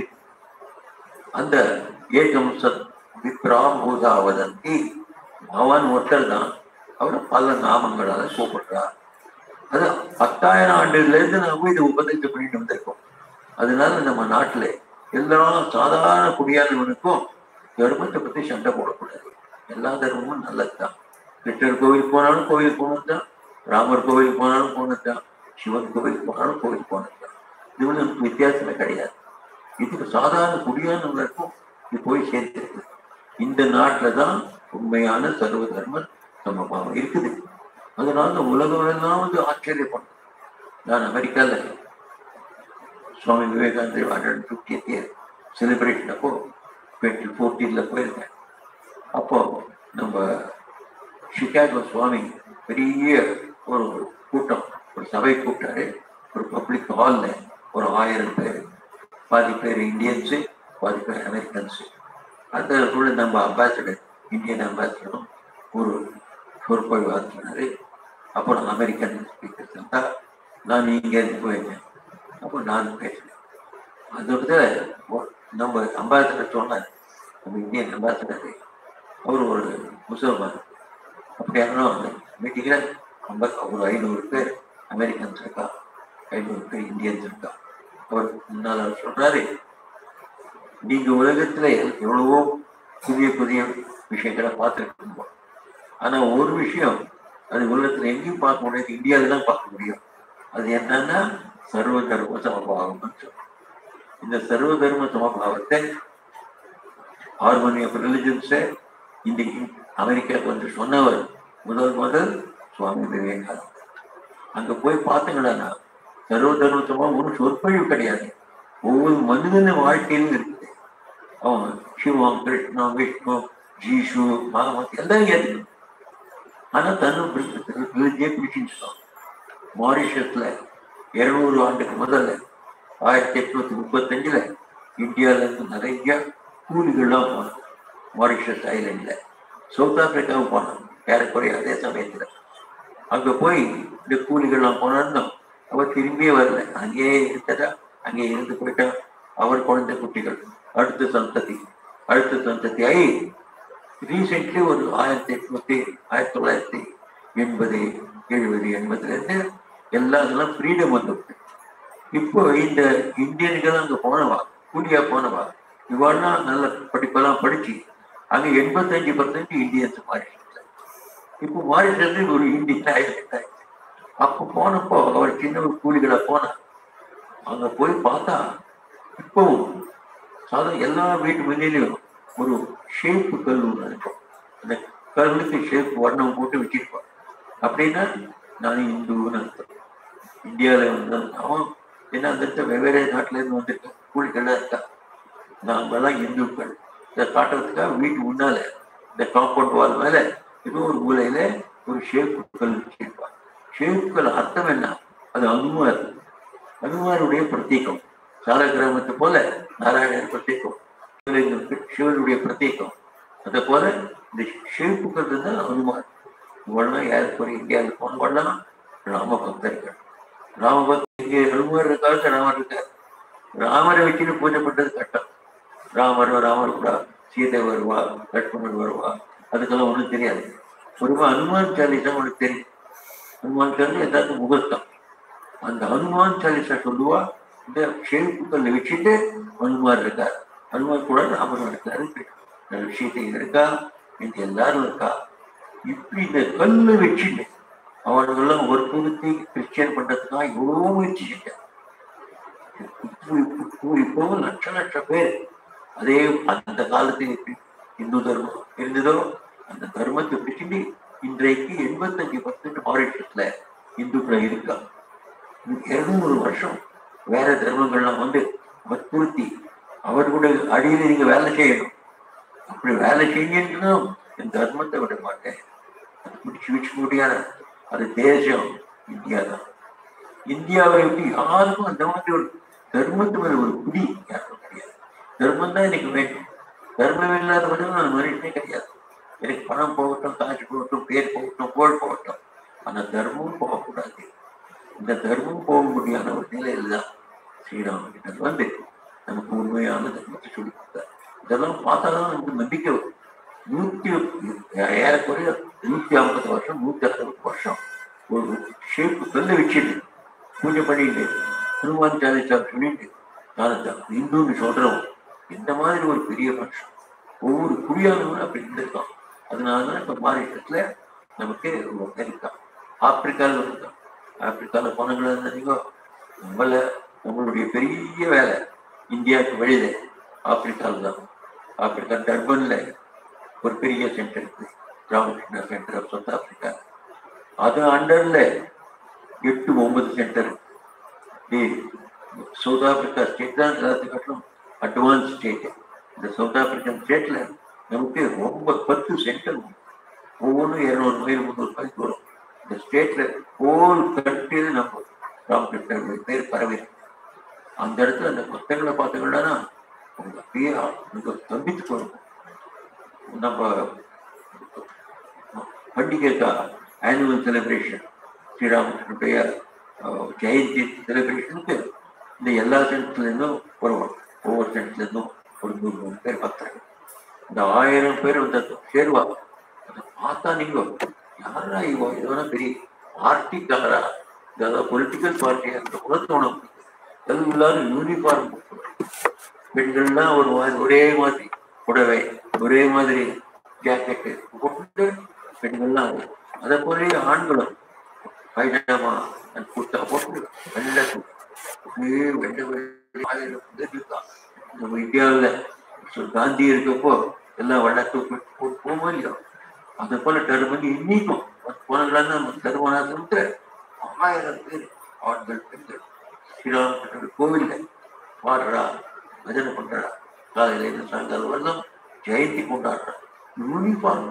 அந்த ஏகம் சத் விக்ராம் பூதாவதந்தி அவன் ஒருத்தர் தான் அவர் பல நாமங்களால கூப்பிடுறார் அது பத்தாயிரம் ஆண்டுல இருந்து நம்ம இதை உபதேசம் பண்ணிட்டு வந்திருக்கோம் அதனால நம்ம நாட்டுல எல்லா சாதாரண குடியானவனுக்கும் தர்மத்தை பத்தி சண்டை போடக்கூடாது எல்லா தர்மமும் நல்லதுதான் கிருஷ்ணர் கோவில் போனாலும் கோவில் போனதுதான் ராமர் கோவில் போனாலும் போனதுதான் சிவன் கோவில் போனாலும் கோவில் போனது இது ஒன்றும் வித்தியாசமே கிடையாது இதுக்கு சாதாரண குடியானவங்களுக்கும் இது போய் சேர்த்திருக்கு இந்த நாட்டில தான் உண்மையான சர்வ தர்ம சமபாவம் இருக்குது அதனால உலகம் எல்லாம் வந்து ஆச்சரியப்படும் நான் அமெரிக்கால Swami Vivekanandar hundred fiftieth year celebration அப்போ டுவெண்ட்டி ஃபோர்டீன்ல போயிருக்கேன் அப்போ நம்ம சிகாகோ சுவாமி பெரிய ஒரு கூட்டம் ஒரு சபை கூட்டாரு ஒரு பப்ளிக் ஹால்ல ஒரு ஆயிரம் பேர் பாதி பேர் இந்தியன்ஸு பாதி பேர் அமெரிக்கன்ஸு அந்த கூட நம்ம அம்பாசிடர் இந்தியன் அம்பாசிடரும் ஒரு சொற்பொழிவு ஆற்றினாரு அப்புறம் அமெரிக்கன் ஸ்பீக்கர் இருந்தா நான் இங்கே இருந்து போயிருந்தேன் அப்போ நான் பேசினேன் அதோட ஒ- நம்ம அம்பாசிடர் சொன்னார் நம்ம இந்தியன் அம்பாசிடர் அவர் ஒரு முசல்மான் அப்படியானா அந்த மீட்டிங்கில் ஐம்ப ஒரு ஐநூறு பேர் அமெரிக்கன்ஸ் இருக்கா ஐநூறு பேர் இந்தியன்ஸ் இருக்கா அவர் முன்னால் அவர் சொல்றாரு நீங்க உலகத்துல எவ்வளவோ புதிய புதிய விஷயங்களை பார்த்துருக்கீங்க ஆனா ஒரு விஷயம் அது உலகத்துல எங்கேயும் பார்க்க முடியாது இந்தியாவில தான் பார்க்க முடியும் அது என்னன்னா சர்வ தர்ம சமபாவம்னு சொல்றோம் இந்த சர்வ தர்ம சமபாவத்தை ஹார்மோனி ஆஃப் ரிலிஜன்ஸை இன்னைக்கு அமெரிக்காவுக்கு வந்து சொன்னவர் முதல் முதல் சுவாமி விவேகானந்தர் அங்க போய் பார்த்தீங்கன்னா சர்வ தர்ம சமம் ஒரு சொற்பொழிவு கிடையாது ஒவ்வொரு மனிதன வாழ்க்கையிலும் இருக்குது அவன் சிவம் கிருஷ்ணா விஷ்ணு ஜீஷு மகமத் எல்லாம் ஏற்றுக்கணும் ஆனா தன்னும் ரிலிஜியை பிடிச்சிருக்கான் மாரிஷஸ்ல இருநூறு ஆண்டுக்கு முதல்ல ஆயிரத்தி எட்நூத்தி முப்பத்தஞ்சுல இந்தியால இருந்து நிறைய கூலிகள்லாம் போனோம் மாரிஷஸ் ஐலண்ட்ல சவுத் ஆப்பிரிக்காவும் போனோம் ஏறக்குறைய அதே சமயத்துல அங்க போய் இந்த கூலிகள்லாம் போனோம் அவர் திரும்பியே வரல அங்கேயே இருந்ததா அங்கே இருந்து போயிட்டா அவர் குழந்தை குட்டிகள் அடுத்த சந்ததி அடுத்த சந்ததி ஆகி ரீசெண்ட்லி ஒரு ஆயிரத்தி எட்நூத்தி ஆயிரத்தி தொள்ளாயிரத்தி எண்பது எழுபது எண்பதுல இருந்து எல்லா இதெல்லாம் ஃப்ரீடம் வந்துருக்கு இப்போ இந்த இந்தியன்கள் அங்க போனவா கூலியா போனவா இவாள்லாம் நல்ல படிப்பெல்லாம் படிச்சு அங்க எண்பத்தஞ்சு பர்சன்ட் இந்தியன்ஸ் மாறி இப்போ மாறிட்டது ஒரு இந்தியன் ஆயிடுச்சு அப்போ போனப்போ அவர் சின்ன ஒரு கூலிகளை போனார் அங்க போய் பார்த்தா இப்பவும் சாதாரண எல்லா வீட்டு முன்னிலையும் ஒரு ஷேப்பு கல் ஒன்று இருக்கும் அந்த கல்லுக்கு ஷேப் வர்ணம் போட்டு வச்சிருப்பான் அப்படின்னா நான் இந்துன்னு அர்த்தம் இந்தியாவில் வந்து அவன் என்ன அந்த இடத்துல வெவ்வேறு நாட்டுல இருந்து வந்திருக்கேன் கூலிகள்லாம் இருக்கா நாங்கெல்லாம் இந்துக்கள் இதை காட்டுறதுக்காக வீட்டு முன்னால இந்த காம்பவுண்ட் வால் மேல ஏதோ ஒரு மூலையில ஒரு ஷேப்பு கல் வச்சிருப்பான் ஷேப்புகள் அர்த்தம் என்ன அது அனுமார் அனுமாருடைய பிரத்தீகம் சால கிராமத்தை போல நாராயணர் பிரத்தீகம் சிவலிங்கத்துக்கு சிவனுடைய பிரத்தீகம் அதை போல இந்த ஷேப்புக்கள் தான் அனுமார் இவெல்லாம் யாருக்கு இந்தியாவில் போனவெல்லாம் ராம பக்தர்கள் ராம பக்தர் இங்கே அனுமார் இருக்காரு ராமர் இருக்கார் ராமரை வச்சுட்டு பூஜை பண்றது கட்டம் ராமர் ராமர் கூட சீதை வருவா லட்சுமணன் வருவா அதுக்கெல்லாம் ஒண்ணும் தெரியாது ஒருவா அனுமான் சாலிசா உனக்கு தெரியும் ஹனுமான் சாலிசா எல்லாத்துக்கும் முகூர்த்தம் அந்த ஹனுமான் சாலிசா சொல்லுவா இந்த ஷேப்புக்கள் வச்சுட்டு ஹனுமார் இருக்கார் ஹனுமார் கூட ராமர் இருக்காரு சீதை இருக்கா இது எல்லாரும் இருக்கா இப்படி இந்த கல்லு வச்சுட்டு அவனுங்கெல்லாம் ஒரு பொருத்தி கிறிஸ்டியன் பண்றதுக்காக எவ்வளவோ முயற்சி செஞ்சான் இப்போ இப்போ இப்போ லட்ச லட்ச பேர் அதே அந்த காலத்தில் எப்படி இந்து தர்மம் இருந்ததோ அந்த தர்மத்தை பிடிச்சிட்டு இன்றைக்கு எண்பத்தஞ்சு பர்சன்ட் மாரிஷஸ்ல இந்துக்கள் இருக்கா இருநூறு வருஷம் வேற தர்மங்கள்லாம் வந்து வற்புறுத்தி அவர்களுடைய அடியில் நீங்க வேலை செய்யணும் அப்படி வேலை செய்யணும்னா என் தர்மத்தை விட மாட்டேன் அது பிடிச்சு வச்சு முடியாது அது தேசம் இந்தியா தான் இந்தியாவை விட்டு யாருக்கும் அந்த மாதிரி ஒரு தர்மத்து மேல ஒரு குடி யாருக்கும் கிடையாது தர்மம் தான் எனக்கு வேண்டும் தர்மம் இல்லாதவர்கள் நான் மனுஷனே கிடையாது எனக்கு பணம் போகட்டும் காசு போகட்டும் பேர் போகட்டும் புகழ் போகட்டும் ஆனா தர்மமும் போகக்கூடாது இந்த தர்மம் போக முடியாத ஒரு நிலையில தான் ஸ்ரீராமகிருஷ்ணன் வந்து நமக்கு உண்மையான தர்மத்தை சொல்லி கொடுத்தார் இதெல்லாம் பார்த்தா தான் நமக்கு நம்பிக்கை வரும் நூத்தி ஏறக்குறைய நூத்தி ஐம்பது வருஷம் நூத்தி அறுபது வருஷம் ஒரு ஷேப்பு கல்ல வச்சுட்டு பூஜை பண்ணிட்டு ஹனுமான் சாலிசா சொல்லிட்டு நான் இந்துன்னு சொல்றோம் இந்த மாதிரி ஒரு பெரிய மனுஷன் ஒவ்வொரு குடியானவனும் அப்படி இருந்திருக்கான் அதனாலதான் இப்ப மாநிலத்துல நமக்கு ஒருத்தன் இருக்கான் ஆப்பிரிக்காவில் இருக்கான் ஆப்பிரிக்கால போனங்களா இருந்தீங்க நம்மள நம்மளுடைய பெரிய வேலை இந்தியாவுக்கு வெளியில ஆப்பிரிக்காவில் தான் ஆப்பிரிக்கா டர்பன்ல ஒரு பெரிய சென்டர் இருக்கு Ramakrishna centre of South Africa அது அண்டர்ல எட்டு ஒன்பது சென்டர் சவுத் ஆப்பிரிக்கா ஸ்டேட் தான் எல்லாத்துக்கும் அட்வான்ஸ் ஸ்டேட் இந்த சவுத் ஆப்பிரிக்கன் ஸ்டேட்ல நமக்கு ரொம்ப பத்து சென்டர் ஒவ்வொன்றும் இருநூறு மைல் முந்நூறு மைல் தூரம் இந்த ஸ்டேட்ல ஹோல் கண்ட்ரியில நம்ம ராமகிருஷ்ணன் பேர் பரவி இருக்கு. அந்த இடத்துல அந்த புத்தகங்களை பார்த்தீங்கன்னா உங்க அப்படியே நீங்க தம்பித்து போகும் நம்ம பண்டிகைக்கா ஆனுவல் செலிப்ரேஷன் ஸ்ரீராமகிருஷ்ணனுடைய அஹ், ஜெயந்தி செலிப்ரேஷனுக்கு இந்த எல்லா சென்டர்ல இருந்தும் வருவாங்க ஒவ்வொரு சென்டர்ல இருந்தும் ஒரு நூறு நூறு பேர் பார்த்தாங்க இந்த ஆயிரம் பேர் வந்து சேருவாங்க அதை பார்த்தா நீங்க யாரா இவோ இதுவனா பெரிய பார்ட்டிக்காரா ஏதாவது பொலிட்டிக்கல் பார்ட்டியா இருந்த கூட தோணும் எல்லாரும் யூனிஃபார்ம் பெண்கள்லாம் ஒரு மாதிரி ஒரே மாதிரி புடவை ஒரே மாதிரி ஜாக்கெட்டு போட்டு பெண்கள்லாம் அதை போலவே ஆண்களும் பைஜாமா அந்த குர்த்தா போட்டு வெள்ளை சு- அப்படியே வெள்ளை வெள்ளை ஆயிரம் பேர் இருக்காங்க. நம்ம இந்தியாவில் காந்தி இருக்கப்போ எல்லாம் வெள்ளை தூக்கி போட்டு போகும் இல்லையோ அதை போல டர்மன் இன்னைக்கும் போனதுலாம் நம்ம தருமனாசனத்துல ஆயிரம் பேர் ஆண்கள் பெண்கள் ஸ்ரீராமகிருஷ்ணர் கோவில்ல பாடுறா பஜனை பண்றா காலையில இருந்து சாயங்காலம் வரலாம் ஜெயந்தி கொண்டாடுறா யூனிஃபார்ம்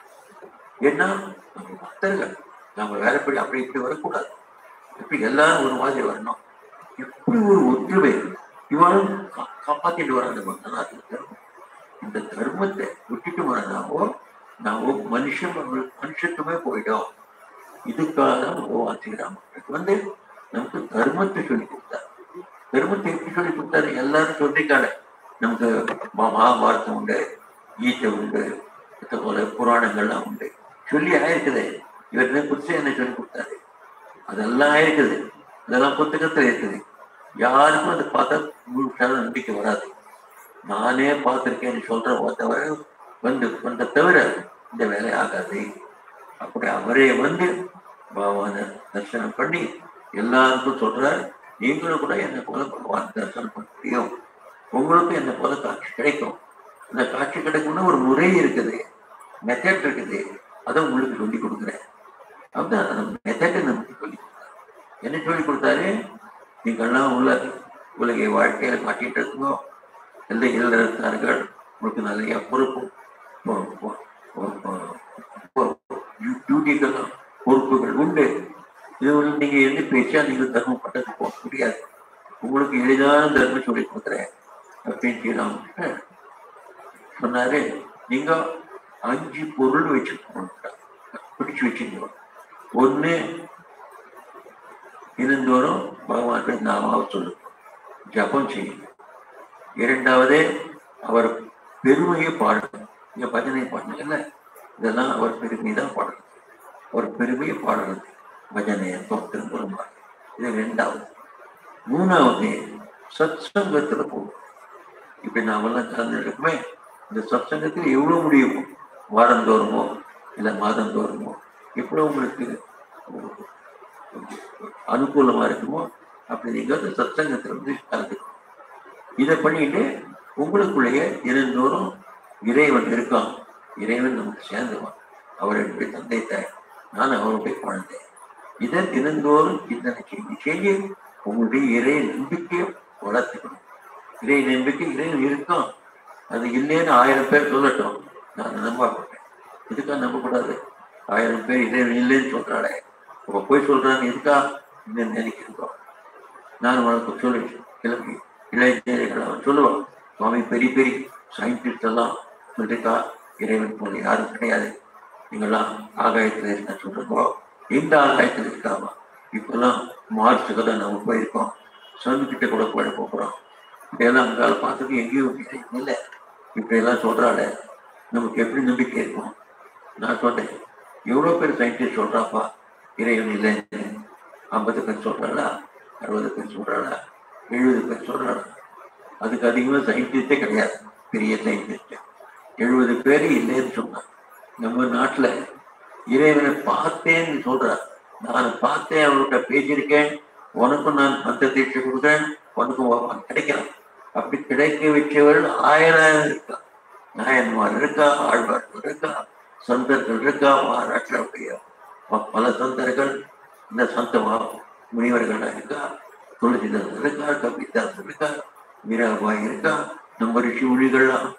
ஏன்னா நம்ம பக்தர்கள் நம்ம வேலைப்படி அப்படி இப்படி வரக்கூடாது இப்படி எல்லாரும் ஒரு மாதிரி வரணும் இப்படி ஒரு ஒற்றுமை இவனும் கா- காப்பாத்திட்டு வராங்க பக்தனாக தர்மம் இந்த தர்மத்தை விட்டுட்டு வரனாவோ நாம மனுஷன் மனுஷத்துமே போயிடும் இதுக்காக தான் பகவான் ஸ்ரீராமகிருஷ்ணன் வந்து நமக்கு தர்மத்தை சொல்லி கொடுத்தார் தர்மத்தை எப்படி சொல்லி கொடுத்தாரு எல்லாரும் சொல்லிக்காங்க நமக்கு ம- மகாபாரதம் உண்டு கீதை உண்டு இது போல புராணங்கள்லாம் உண்டு சொல்லி ஆயிருக்குது இவருமே குறிச்சு என்ன சொல்லி கொடுத்தாரு அதெல்லாம் ஆயிருக்குது இதெல்லாம் புத்தகத்துல இருக்குது யாருக்கும் அதை பார்த்தா முழுசான நம்பிக்கை வராது நானே பார்த்திருக்கேன்னு சொல்ற தவிர வந்து வந்த தவிர இந்த வேலை ஆகாது அப்படி அவரே வந்து பகவானை தரிசனம் பண்ணி எல்லாருக்கும் சொல்றார் நீங்களும் கூட என்னை போல பகவான் தரிசனம் பண்ண முடியும் உங்களுக்கும் என்னை போல காட்சி கிடைக்கும் இந்த காட்சி கிடைக்கும்னா ஒரு முறை இருக்குது மெத்தட் இருக்குது அதை உங்களுக்கு சொல்லி கொடுக்குறேன் அதுதான் அந்த மெத்தடை நமக்கு சொல்லி கொடுத்தாரு என்ன சொல்லி கொடுத்தாரு நீங்கள்லாம் உள்ள உலகை வாழ்க்கையில மாட்டிட்டு இருக்கோ எந்த இல்லறத்தார்கள் உங்களுக்கு நிறைய பொறுப்பு பொ- பொ- பொ- பொ- டியூ- டியூட்டிகள் பொறுப்புகள் உண்டு இது வந்து நீங்க எந்த பேச்சா நீங்க தர்மம் பட்டது போக முடியாது உங்களுக்கு எளிதான தர்மம் சொல்லி கொடுக்குறேன் அப்படின்னு ஸ்ரீராமகிருஷ்ணன் சொன்னாரு நீங்க அஞ்சு பொருள் வச்சுக்கணும் பிடிச்சு வச்சுக்கணும் ஒண்ணு இருந்தோறும் பகவானுடைய நாமாவை சொல்லணும் ஜபம் செய்யணும் இரண்டாவது அவர் பெருமையை பாடணும் இங்க பஜனை பாடணும்ல இதெல்லாம் அவர் பெருமை தான் பாடணும் அவர் பெருமையை பாடுறது பஜனை தோற்றம் பெருமாள் இது ரெண்டாவது மூணாவது சத் சங்கத்துல போகணும் இப்ப நாமெல்லாம் கலந்துருக்குமே இந்த சத் சங்கத்தில் எவ்வளவு முடியுமோ வாரந்தோறுமோ இல்லை மாதந்தோறுமோ எவ்வளவு உங்களுக்கு அனுகூலமா இருக்குமோ அப்படி நீங்க வந்து சத்சங்கத்துல வந்து கலந்துக்கணும் இதை பண்ணிட்டு உங்களுக்குள்ளேயே தினந்தோறும் இறைவன் இருக்கான் இறைவன் நமக்கு சேர்ந்துவான் அவர் என்னுடைய தந்தை தாய் நான் அவருடைய குழந்தை இதை தினந்தோறும் சிந்தனை செய்து செய்து உங்களுடைய இறை நம்பிக்கையை வளர்த்துக்கணும் இறை நம்பிக்கை இறைவன் இருக்கான் அது இல்லைன்னு ஆயிரம் பேர் சொல்லட்டும் நான் நம்ப மாட்டேன் இதுக்காக நம்பக்கூடாது ஆயிரம் பேர் இறைவன் இல்லைன்னு சொல்றாளே அவ போய் சொல்றான்னு இருக்கா இன்னும் நினைக்கிறோம் நான் உனக்கு சொல்லி கிளம்பி இளைஞர்கள் அவன் சொல்லுவான் சுவாமி பெரிய பெரிய சயின்டிஸ்ட் எல்லாம் சொல்லிருக்கா இறைவன் போல யாரும் கிடையாது நீங்களாம் ஆகாயத்துல இருக்க சொல்றோம் எந்த ஆகாயத்துல இருக்காமா இப்பெல்லாம் மார்ச்சுக்கு தான் நம்ம போயிருக்கோம் சன் கிட்ட கூட போய் போகிறோம் இப்படியெல்லாம் அங்கால பார்த்துட்டு எங்கேயும் இறைவன் இல்லை இப்படியெல்லாம் சொல்றாளே நமக்கு எப்படி நம்பிக்கை இருக்கும் நான் சொன்னேன் எவ்வளோ பேர் சயின்டிஸ்ட் சொல்றாப்பா இறைவன் இல்லைன்னு ஐம்பது பேர் சொல்றாளா அறுபது பேர் சொல்றாளா எழுபது பேர் சொல்றாளா அதுக்கு அதிகமாக சயின்டிஸ்டே கிடையாது பெரிய சயின்டிஸ்ட் எழுபது பேர் இல்லைன்னு சொன்னாங்க நம்ம நாட்டுல இறைவனை பார்த்தேன்னு சொல்றார் நான் பார்த்தேன் அவர்கிட்ட பேசியிருக்கேன் உனக்கும் நான் மத்த தீட்சை கொடுக்குறேன் உனக்கும் வ- கிடைக்கலாம் அப்படி கிடைக்க வச்சவர்கள் ஆயிரம் ஆயிரம் இருக்கா நாயன்மார் இருக்கா ஆழ்வார்கள் இருக்கா சந்தர்கள் இருக்கா மகாராஷ்டிராவுடைய ப- பல சந்தர்கள் இந்த சந்த மகா- முனிவர்கள் இருக்கா துளசிதாசர் இருக்கா கபிதாசர் இருக்கா மீராபாய் இருக்கா நம்ம ரிஷி முனிகள்லாம்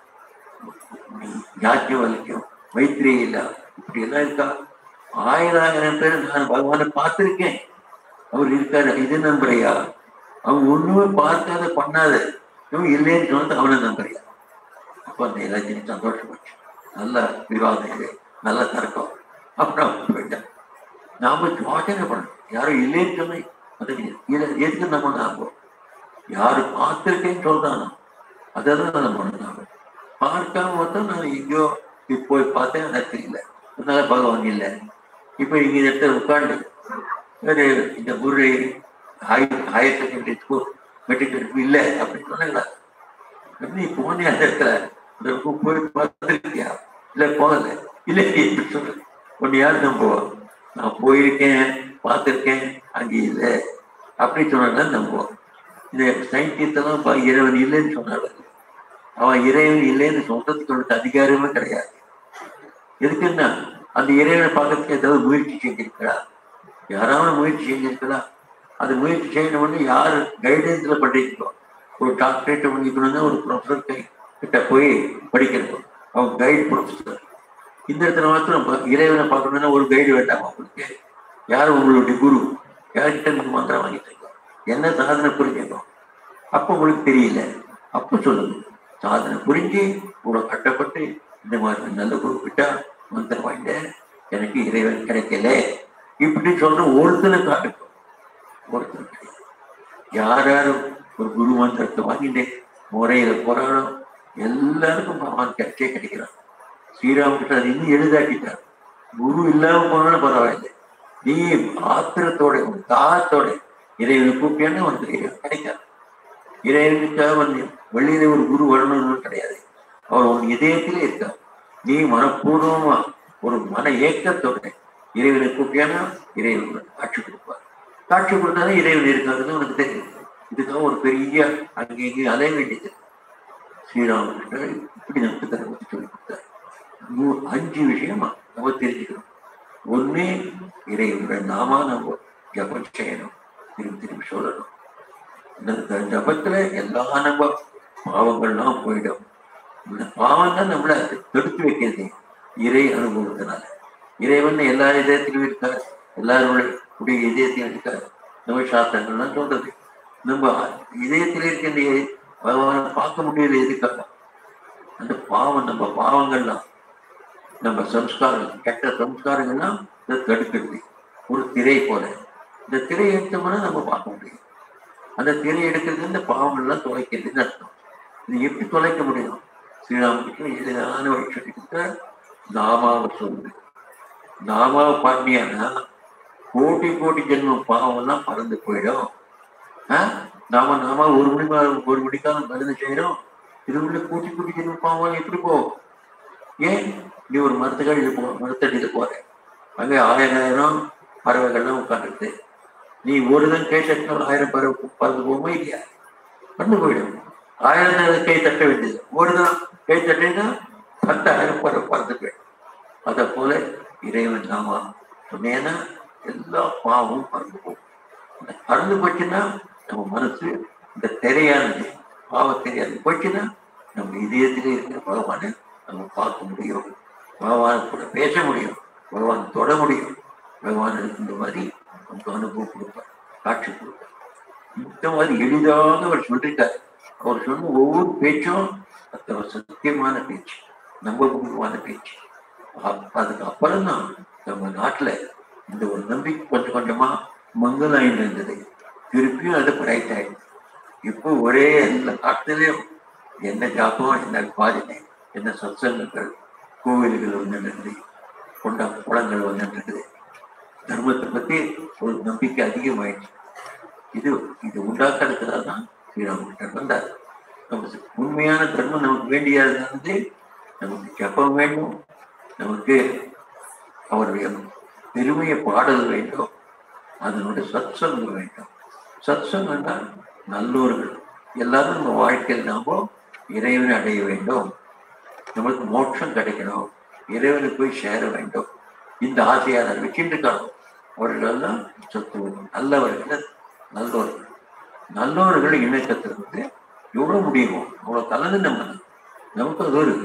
யாக்கியவல்யம் மைத்ரேயிலா இப்படி எல்லாம் இருக்கா ஆயிரம் ஆயிரம் பேர் நான் பகவானை பார்த்திருக்கேன் அவர் இருக்காரு இது நம்புறையா அவன் ஒண்ணுமே பார்க்காத பண்ணாத இவன் இல்லைன்னு சொன்னது அவனை நம்புறியா அப்ப அந்த எல்லாத்தையும் சந்தோஷப்பட்டு நல்ல விவாதம் இது நல்ல தர்க்கம் அப்புறம் அவன் போயிட்டான் நாம யோசனை பண்ணணும் யாரும் இல்லைன்னு சொன்னேன் அதுக்கு இதை எதுக்கு நம்ம நாம யாரு பார்த்திருக்கேன்னு சொல்றானோ அதை தான் நம்ம பண்ணாங்க பார்க்காம மட்டும் நான் எங்கேயோ இப்ப போய் பார்த்தேன் எனக்கு இல்லை அதனால பகவான் இல்லை இப்ப இங்க இந்த இடத்துல உட்காந்து ஒரு இந்த Guru higher higher secondary school matric இல்லை அப்படின்னு சொன்னாங்களா நீ போனியா அந்த இடத்துல இந்த பக்கம் போய் பார்த்துருக்கியா இல்ல போகல இல்லை இப்படி சொல்லு ஒன்னு யார் நம்புவோம் நான் போயிருக்கேன் பார்த்திருக்கேன் அங்கே இல்லை அப்படி சொன்னா நம்புவோம் இந்த சயின்டிஸ்ட் எல்லாம் பா- இறைவன் இல்லைன்னு சொன்னாங்க அவன் இறைவன் இல்லைன்னு சொல்றதுக்கு அவனுக்கு அதிகாரமே கிடையாது எதுக்குன்னா அந்த இறைவனை பார்க்கறதுக்கு ஏதாவது முயற்சி செஞ்சிருக்கிறா யாராவது முயற்சி செஞ்சிருக்கிறா அது முயற்சி செய்யணும்னு யார் கைடன்ஸ்ல பண்ணிருக்கோ ஒரு டாக்டரேட் பண்ணிக்கணும்னா ஒரு ப்ரொஃபஸர் கை கிட்ட போய் படிக்கணும் அவன் கைடு ப்ரொஃபஸர் இந்த இடத்துல மாத்திரம் ப- இறைவனை பார்க்கணும்னா ஒரு கைடு வேண்டாம் உங்களுக்கு யார் உங்களுடைய குரு யார்கிட்ட நீங்க மந்திரம் வாங்கிட்டு இருக்கோம் என்ன சாதனை புரிஞ்சுக்கணும் அப்ப உங்களுக்கு தெரியல அப்ப சொல்லுங்க சாதனை புரிஞ்சு கூட கட்டப்பட்டு இந்த மாதிரி நல்ல குரு கிட்ட மந்திரம் வாங்கிட்டேன் எனக்கு இறைவன் கிடைக்கல இப்படி சொல்ற ஒருத்தனை காட்டுக்கும் ஒருத்தர் கிடையாது யார் யாரும் ஒரு குரு மந்திரத்தை வாங்கிட்டு முறையில போறானோ எல்லாருக்கும் பகவான் கிடைச்சே கிடைக்கிறான் ஸ்ரீராமகிருஷ்ணன் அது இன்னும் எளிதாக்கிட்டார் குரு இல்லாம போனாலும் பரவாயில்லை நீ ஆத்திரத்தோட உன் தாகத்தோட இறைவனை கூப்பியான்னு உனக்கு இறைவன் கிடைக்காது இறைவனுக்காக வந்து வெளியில ஒரு குரு வரணும்னு கிடையாது அவர் உன் இதயத்திலே இருக்கார் நீ மனப்பூர்வமா ஒரு மன ஏக்கத்தோட இறைவனை கூப்பியானா இறைவன் உனக்கு காட்சி கொடுப்பார் காட்சி கொடுத்தாலே இறைவன் இருக்காதுன்னு உனக்கு தெரியும் இதுக்காக ஒரு பெரிய அங்கே இங்கே அலைய வேண்டியது ஸ்ரீராமகிருஷ்ணர் இப்படி நமக்கு தர்மத்தை சொல்லி கொடுத்தார் மூ- அஞ்சு விஷயமா நம்ம தெரிஞ்சுக்கணும் ஒண்ணு இறைவனுடைய நாமா நம்ம ஜபம் செய்யணும் திரும்பி திரும்பி சொல்லணும் இந்த ஜபத்துல எல்லா நம்ம பாவங்கள்லாம் போயிடும் இந்த பாவம் தான் நம்மள தடுத்து வைக்கிறது இறை அனுபவத்தினால இறைவன் எல்லா இதயத்திலும் இருக்கார் எல்லாருடைய உடைய இதயத்திலும் இருக்கார் நம்ம சாஸ்திரங்கள்லாம் சொல்றது நம்ம இதயத்தில் இருக்கின்ற பகவானை பார்க்க முடியல எதுக்காக அந்த பாவம் நம்ம பாவங்கள்லாம் நம்ம சம்ஸ்காரம் கெட்ட சம்ஸ்காரங்கள்லாம் இதை தடுக்கிறது ஒரு திரை போல இந்த திரை எடுத்தோம்னா நம்ம பார்க்க முடியும் அந்த திரை எடுக்கிறது இந்த பாவங்கள்லாம் தொலைக்கிறதுன்னு அர்த்தம் இது எப்படி தொலைக்க முடியும் ஸ்ரீராமகிருஷ்ணன் எளிதான வழி சொல்லிக்கிட்ட நாமாவை சொல்லு நாமாவை பாண்டியானா கோடி கோடி ஜென்மம் பாவம்லாம் பறந்து போயிடும் ஆ? நாம நாம ஒரு மணி நேரம், ஒரு மணிக்காலம் மருந்து செய்யறோம் இது உள்ள கூட்டி கூட்டி ஜென்மம் பாவம் எப்படி போகும் ஏன் நீ ஒரு மரத்துக்கடியில் போ மரத்தடியில் போற அங்கே ஆயிரம் ஆயிரம் பறவைகள்லாம் உட்காந்துருது நீ ஒரு தான் கை தட்டினா ஆயிரம் பறவை பறந்து போகுமா இல்லையா பறந்து போயிடும் ஆயிரம் தான் கை தட்ட வேண்டியது ஒரு தான் கை தட்டினா பத்தாயிரம் பறவை பறந்து போயிடும் அதை போல இறைவன் நாமா சொன்னேன்னா எல்லா பாவமும் பறந்து போகும் இந்த பறந்து போச்சுன்னா நம்ம மனசு இந்த திரையானது பாவ தெரியாது போச்சுன்னா நம்ம இதயத்திலே இருக்கிற பகவானை நம்ம பார்க்க முடியும் பகவான் கூட பேச முடியும் பகவான் தொட முடியும் பகவான் இந்த மாதிரி நமக்கு அனுபவம் கொடுப்பார் காட்சி கொடுப்பார் இந்த மாதிரி எளிதாக அவர் சொல்லியிருக்காரு அவர் சொன்ன ஒவ்வொரு பேச்சும் அது ஒரு சத்தியமான பேச்சு நம்பகமான பேச்சு அப்- அதுக்கு அப்புறம் தான் நம்ம நாட்டுல இந்த ஒரு நம்பிக்கை கொஞ்சம் கொஞ்சமா மங்களாயிட்டு இருந்தது திருப்பியும் அது பிரைட் ஆயிடுச்சு இப்போ ஒரே எல்லா நாட்டிலையும் என்ன ஜாபம் என்ன பாதினை என்ன சத்சங்கங்கள் கோவில்கள் வந்துட்டு கொண்ட குளங்கள் வந்துட்டு தர்மத்தை பத்தி ஒரு நம்பிக்கை அதிகமாயிடுச்சு இது இது உண்டாக்குறதுக்காக தான் ஸ்ரீராமகிருஷ்ணர் வந்தார் நமக்கு உண்மையான தர்மம் நமக்கு வேண்டியது வந்து நமக்கு ஜபம் வேண்டும் நமக்கு அவருடைய பெருமையை பாடல் வேண்டும் அதனுடைய சத்சங்கம் வேண்டும் சத்சங்கம்னா நல்லோர்கள் எல்லாரும் நம்ம வாழ்க்கையில் நாம இறைவனை அடைய வேண்டும் நம்மளுக்கு மோட்சம் கிடைக்கணும் இறைவனுக்கு போய் சேர வேண்டும் இந்த ஆசையை அதை வச்சுட்டு இருக்கணும் அவர்கள் எல்லாம் சத்துவம் நல்லவர்கள் நல்லோர்கள் நல்லவர்கள் இணக்கத்திலிருந்து எவ்வளவு முடியுமோ அவ்வளவு கலந்து நம்ம நமக்கு அது ஒரு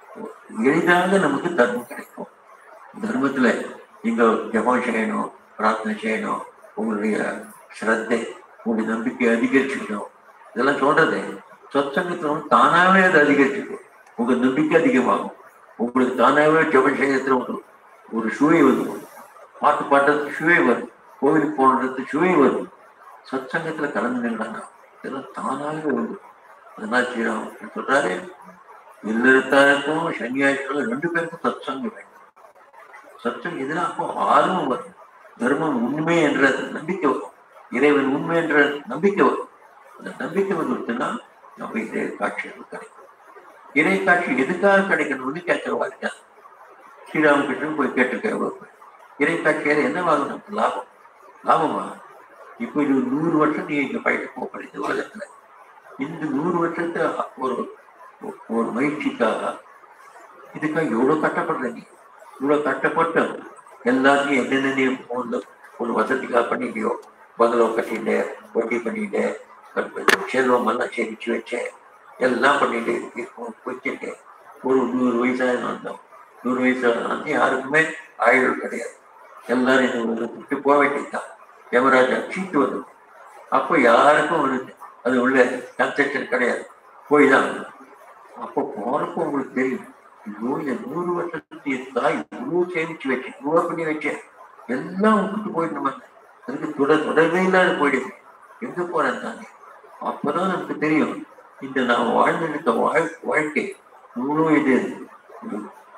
எளிதாக நமக்கு தர்மம் கிடைக்கும் தர்மத்துல நீங்க ஜபம் செய்யணும் பிரார்த்தனை செய்யணும் உங்களுடைய ஸ்ரத்தை உங்களுடைய நம்பிக்கை அதிகரிச்சுக்கணும் இதெல்லாம் சொல்றது சத்சங்கத்துல வந்து தானாவே அது அதிகரிச்சுக்கும் உங்க நம்பிக்கை அதிகமாகும் உங்களுக்கு தானாவே ஜபம் செய்யறதுல ஒரு ஒரு சுவை வரும் பாட்டு பாடுறதுக்கு சுவை வரும் கோவிலுக்கு போனதுக்கு சுவை வரும் சத்சங்கத்துல கலந்துங்கன்னா இதெல்லாம் தானாகவே வரும் அதனால ஸ்ரீராம் சொல்றாரு இல்லறத்தாருக்கும் சன்னியாசிகளும் ரெண்டு பேருக்கும் சத்சங்கம் வேண்டும் சத்தம் இதெல்லாம் அப்போ ஆர்வம் வரும் தர்மம் உண்மை என்ற நம்பிக்கை வரும் இறைவன் உண்மை என்ற நம்பிக்கை வரும் அந்த நம்பிக்கை வந்துருச்சுன்னா நம்ம இறை காட்சிகள் கிடைக்கும் இறை காட்சி எதுக்காக கிடைக்கணும்னு கேட்கிறவா இருக்கா ஸ்ரீராமகிருஷ்ணன் போய் கேட்டிருக்க இறை காட்சியால என்னவாகும் நமக்கு லாபம் லாபமா இப்போ இது ஒரு நூறு வருஷம் நீ இங்க பயிட்டு போகணும் இந்த உலகத்துல இந்த நூறு வருஷத்தை ஒரு ஒரு முயற்சிக்காக இதுக்காக எவ்வளவு கட்டப்படுற நீ இவ்வளவு கட்டப்பட்டு எல்லாத்தையும் என்னென்ன நீ ஒரு ஒரு வசதிக்காக பண்ணிட்டியோ பங்களோ கட்டிட்டு வட்டி பண்ணிட்டு செல்வம் எல்லாம் சேமிச்சு வச்சேன் எல்லாம் பண்ணிட்டு வச்சுட்டு ஒரு நூறு வயசாக வந்தோம் நூறு வயசாக வந்து யாருக்குமே ஆயுள் கிடையாது எல்லாரும் இந்த உலகத்தை விட்டு போக வேண்டியதுதான் யமராஜா சீட்டு வரும் அப்போ யாருக்கும் ஒரு அது உள்ள கன்ஸ்ட்ரக்ஷன் கிடையாது போய் தான் அப்போ போறப்போ உங்களுக்கு தெரியும் ஐயோ இந்த நூறு வருஷத்துக்கு தாய் இவ்வளவு சேமிச்சு வச்சு இவ்வளவு பண்ணி வச்சேன் எல்லாம் விட்டுட்டு போயிட்டு நம்ம அதுக்கு தொடர் தொடர்பே இல்லாத போயிடுது எங்க போறேன் தானே அப்பதான் நமக்கு தெரியும் இந்த நான் வாழ்ந்திருக்க வாழ் வாழ்க்கை முழு இது இது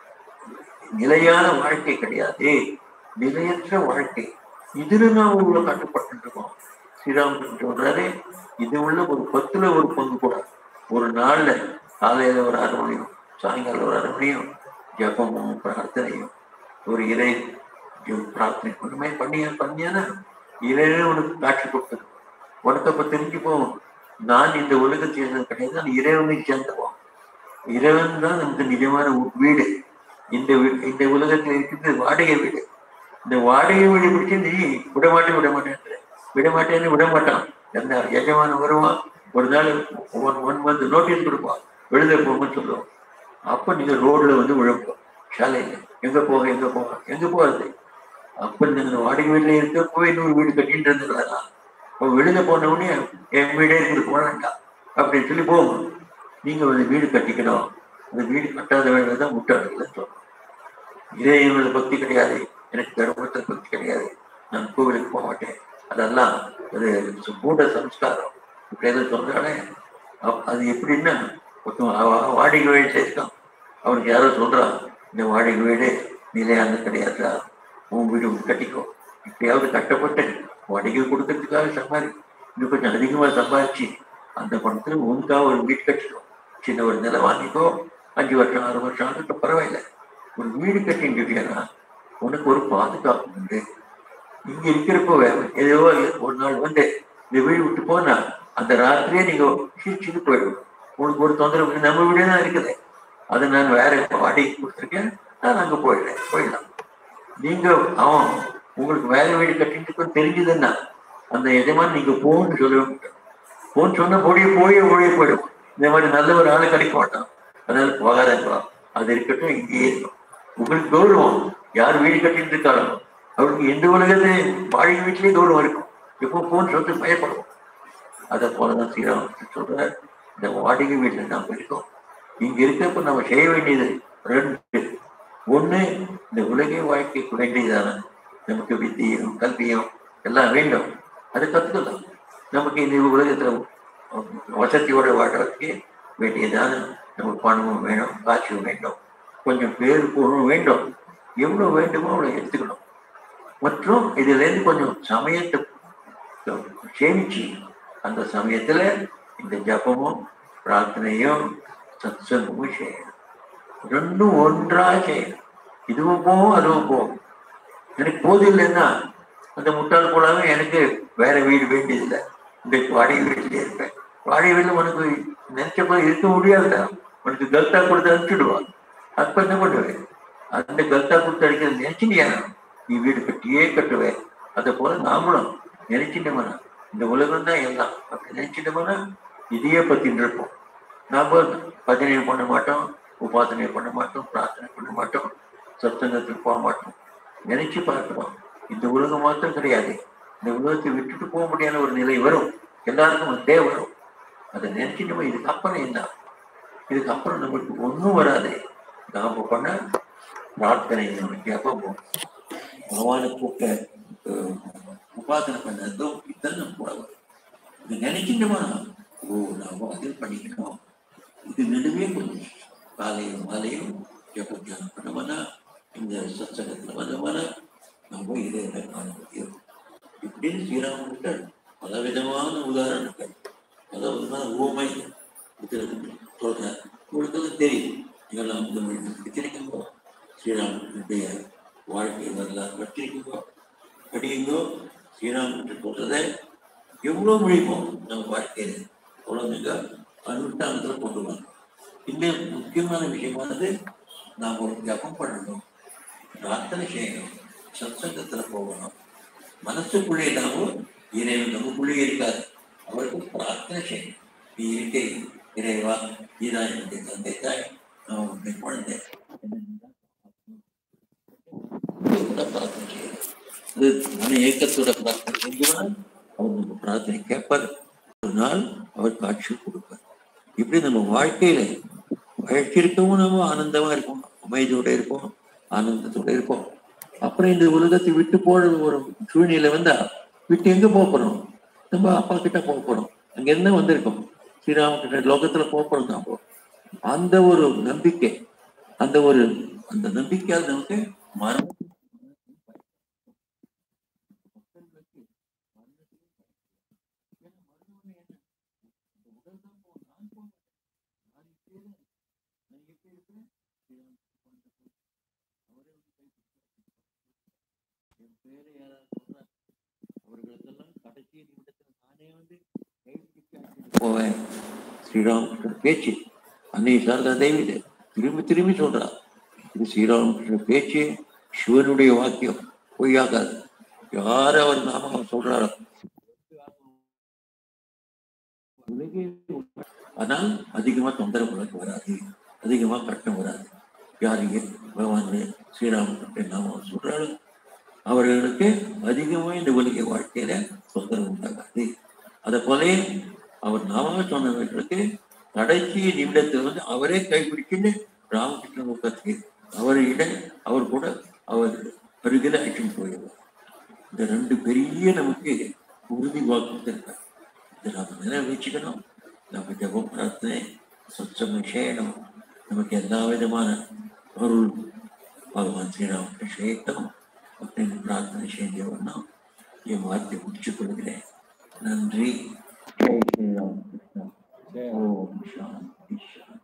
நிலையான வாழ்க்கை கிடையாது நிலையற்ற வாழ்க்கை இதுல நாம் உள்ள கட்டுப்பட்டு இருக்கோம் ஸ்ரீராமகிருஷ்ணன் சொல்றாரு இது உள்ள ஒரு பத்துல ஒரு பங்கு கூட ஒரு நாள்ல காலையில ஒரு அரை மணியும் சாயங்காலம் ஒரு அரை மணியும் ஜபமும் பிரார்த்தனையும் ஒரு இறை ஜெப பிரார்த்தனை ஒண்ணுமே பண்ணியா பண்ணியானா இறைவன் உனக்கு காட்சி கொடுத்தது உனக்கு அப்ப தெரிஞ்சு போகும் நான் இந்த உலகத்தை சேர்ந்தது கிடையாது நான் இறைவனை சேர்ந்தவன் இறைவன் தான் நமக்கு நிஜமான உ- வீடு இந்த வீ- இந்த உலகத்துல இருக்கிறது வாடகை வீடு இந்த வாடகை வீடு பிடிச்சி நீ விட மாட்டேன் விட மாட்டேன் விட மாட்டேன்னு விட மாட்டான் என்ன எஜமான வருவான் ஒரு நாள் ஒன் ஒன் மந்த் நோட்டீஸ் கொடுப்பான் விழுத போங்கன்னு சொல்லுவோம் அப்ப நீங்க ரோட்ல வந்து விழுப்போம் சாலையில எங்க போக எங்க போக எங்க போறது அப்ப நீங்க வாடகை வீட்டுல இருக்க போய் இன்னொரு வீடு கட்டிட்டு இருந்துக்கலாம் அப்ப வெளியில போன உடனே என் வீடே இருக்கு போக வேண்டாம் அப்படின்னு சொல்லி போகும் நீங்க ஒரு வீடு கட்டிக்கணும் அந்த வீடு கட்டாத வேலை தான் முட்டாளர்கள் சொல்லணும் இறைவனோட பக்தி கிடையாது எனக்கு தர்மத்தை பக்தி கிடையாது நான் கோவிலுக்கு போக மாட்டேன் அதெல்லாம் அது மூட சம்ஸ்காரம் இப்படி எதை சொல்றானே அப்- அது எப்படின்னா ஒருத்தன் அவ- வாடகை வீடு இருக்கான் அவனுக்கு யாரோ சொல்றான் இந்த வாடகை வீடு நிலையான கிடையாதுடா உன் வீடு உன் கட்டிக்கோ இப்படியாவது கட்டப்பட்டு வாடகை கொடுக்கறதுக்காக சம்பாதி இன்னும் கொஞ்சம் அதிகமா சம்பாதிச்சு அந்த பணத்துல உனக்காக ஒரு வீடு கட்டிக்கோ சின்ன ஒரு நிலம் வாங்கிக்கோ அஞ்சு வருஷம் ஆறு வருஷம் ஆகட்டும் பரவாயில்ல ஒரு வீடு கட்டிட்டு உனக்கு ஒரு பாதுகாப்பு உண்டு இங்க இருக்கிறப்போ ஏதோ ஒரு நாள் வந்து இந்த வீடு விட்டு போனா அந்த ராத்திரியே நீங்க சிரிச்சுட்டு போயிடும் உங்களுக்கு ஒரு தொந்தரவு இல்லை. நம்ம வீடே தான் இருக்குது அதை நான் வேற வாடகைக்கு கொடுத்துருக்கேன் நான் அங்க போயிடுறேன் போயிடலாம் நீங்க அவன் உங்களுக்கு வேற வீடு கட்டிட்டு தெரிஞ்சதுன்னா அந்த எஜமான் நீங்க போன்னு சொல்ல போன்னு சொன்ன போடியே போயே போயே போயிடும் இந்த மாதிரி நல்ல ஒரு ஆளு கிடைக்க மாட்டான் அதனால போகாதப்பா அது இருக்கட்டும் இங்கேயே இருக்கும் உங்களுக்கு கௌரவம் யார் வீடு கட்டிட்டு இருக்காளோ அவருக்கு எந்த உலகத்தை வாடகை வீட்டிலேயே கௌரவம் இருக்கும் எப்போ போன்னு சொல்லிட்டு பயப்படுவோம் அதை போலதான் ஸ்ரீராமகிருஷ்ணன் சொல்றார் இந்த வாடகை வீட்டுல நாம் இருக்கோம் இங்க இருக்கப்ப நம்ம செய்ய வேண்டியது ரெண்டு ஒண்ணு இந்த உலகை வாழ்க்கைக்கு வேண்டியதான நமக்கு வித்தியும் கல்வியும் எல்லாம் வேண்டும் அதை கத்துக்கலாம் நமக்கு இந்த உலகத்துல வசதியோட வாழ்றதுக்கு வேண்டியதான நமக்கு பணமும் வேணும் காட்சியும் வேண்டும் கொஞ்சம் பேர் பொருளும் வேண்டும் எவ்வளவு வேண்டுமோ அவ்வளவு எடுத்துக்கணும் மற்றும் இதுல இருந்து கொஞ்சம் சமயத்தை சேமிச்சு அந்த சமயத்துல இந்த ஜபமும் பிரார்த்தனையும் சத்சங்கமும் செய்யணும் ரெண்டும் ஒன்றா செய்யணும் இதுவும் போகும் அதுவும் போகும் எனக்கு போது இல்லைன்னா அந்த முட்டாள் போலாவே எனக்கு வேற வீடு வேண்டியதில்லை இந்த வாடகை வீட்டிலே இருப்பேன் வாடகை வீட்டில் உனக்கு நினைச்ச போது இருக்க முடியாதுடா உனக்கு கல்தா கொடுத்து அனுப்பிச்சுடுவான் அப்ப என்ன பண்ணுவேன் அந்த கல்தா கொடுத்து அடிக்கிறது நினைச்சிட்டியா நீ வீடு கட்டியே கட்டுவேன் அதை போல நாமளும் நினைச்சிட்டோம்னா இந்த உலகம் தான் எல்லாம் அப்படி நினைச்சிட்டோம்னா இதையே பத்தின்னு இருப்போம் நாம பஜனை பண்ண மாட்டோம் உபாசனை பண்ண மாட்டோம் பிரார்த்தனை பண்ண மாட்டோம் சத்சங்கத்துக்கு போக மாட்டோம் நினைச்சு பார்க்கிறோம் இந்த உலகம் மாத்திரம் கிடையாது இந்த உலகத்தை விட்டுட்டு போக முடியாத ஒரு நிலை வரும் எல்லாருக்கும் வந்தே வரும் அதை நினைச்சிட்டோம் இதுக்கு அப்புறம் என்ன இதுக்கு அப்புறம் நம்மளுக்கு ஒன்றும் வராது நாம பண்ண பிரார்த்தனை நம்ம கேட்போம் பகவானை கூப்பிட்ட அஹ், உபாசனை பண்ணதும் இதெல்லாம் கூட வரும் இது நினைக்கின்றமா ஓ நாம அதில் பண்ணிக்கணும் இது நடுவே கொஞ்சம் காலையும் மாலையும் எப்போ தியானம் பண்ணவனா இந்த சத்சங்கத்தில் வந்தவனா நம்ம இதை காண முடியும் இப்படின்னு ஸ்ரீராமன்கிட்ட பல விதமான உதாரணங்கள் பல விதமான ஊமை இதுல சொல்றார் உங்களுக்கு தெரியும் இதெல்லாம் வந்து வச்சிருக்கீங்கோ ஸ்ரீராமனுடைய வாழ்க்கை வரலாறு வச்சிருக்கீங்கோ படியுங்கோ ஸ்ரீராமன் சொல்றதை எவ்வளவு முடியுமோ நம்ம வாழ்க்கையில அவ்வளவு மிக அனுஷ்டானத்தில் கொண்டு வரணும் இன்னும் முக்கியமான விஷயமானது நாம் ஒரு ஜபம் பண்ணணும் பிரார்த்தனை செய்யணும் சத்சங்கத்துல போகணும் மனசுக்குள்ளே நாம இறைவன் நமக்குள்ளே இருக்காது அவருக்கு பிரார்த்தனை செய்யணும் நீ இருக்கை இறைவா நீதான் என்னுடைய தந்தை தாய் நான் உன்னை குழந்தை கூட பிரார்த்தனை செய்யணும் அது மன ஏக்கத்தோட பிரார்த்தனை செஞ்சோம்னா அவர் நம்ம பிரார்த்தனை கேட்பார் ஒரு நாள் அவர் காட்சி கொடுப்பார் இப்படி நம்ம வாழ்க்கையில வாழ்க்கைக்கும் நம்ம ஆனந்தமா இருப்போம் அமைதியோட இருப்போம் ஆனந்தத்தோட இருப்போம் அப்புறம் இந்த உலகத்தை விட்டு போற ஒரு சூழ்நிலை வந்தா விட்டு எங்க போக போறோம் நம்ம அப்பா கிட்ட போக போறோம் அங்க என்ன வந்திருக்கோம் ஸ்ரீராமகிருஷ்ண லோகத்துல போக போறோம் தான் போறோம் அந்த ஒரு நம்பிக்கை அந்த ஒரு அந்த நம்பிக்கையால் நமக்கு மரணம் போவேன் ஸ்ரீராமகிருஷ்ணர் பேச்சு அன்னை சாரதா தேவி இது திரும்பி திரும்பி சொல்றா இது ஸ்ரீராமகிருஷ்ணர் பேச்சு சிவனுடைய வாக்கியம் பொய்யாகாது யார் அவர் நாமம் சொல்றாரோ உலகே உண்மை. ஆனால் அதிகமா தொந்தரவு உனக்கு வராது அதிகமா கஷ்டம் வராது யாருக்கு பகவான் ஸ்ரீராமகிருஷ்ணன் நாமம் சொல்றாரோ அவர்களுக்கு அதிகமா இந்த உலக வாழ்க்கையில தொந்தரவு உண்டாகாது அதை போலயே அவர் நாம சொன்னவர்களுக்கு கடைசி நிமிடத்தில் வந்து அவரே கைப்பிடிச்சுன்னு ராமகிருஷ்ண முகத்துக்கு அவரிட அவர் கூட அவர் அருகில அழைச்சிட்டு போயிடுவார் இந்த ரெண்டு பெரிய நமக்கு உறுதி வாக்கு இருக்கார் இதை நாம நினைவு வச்சுக்கணும் நம்ம ஜபம் பிரார்த்தனை சொச்சம் செய்யணும் நமக்கு எல்லா விதமான அருள் பகவான் ஸ்ரீராமகிருஷ்ண செய்யட்டும் அப்படின்னு பிரார்த்தனை செஞ்சவன்னா என் வார்த்தை முடிச்சுக் கொள்கிறேன் நன்றி ஜெய் ஸ்ரீராமகிருஷ்ணா ஓம் சாந்தி சாந்தி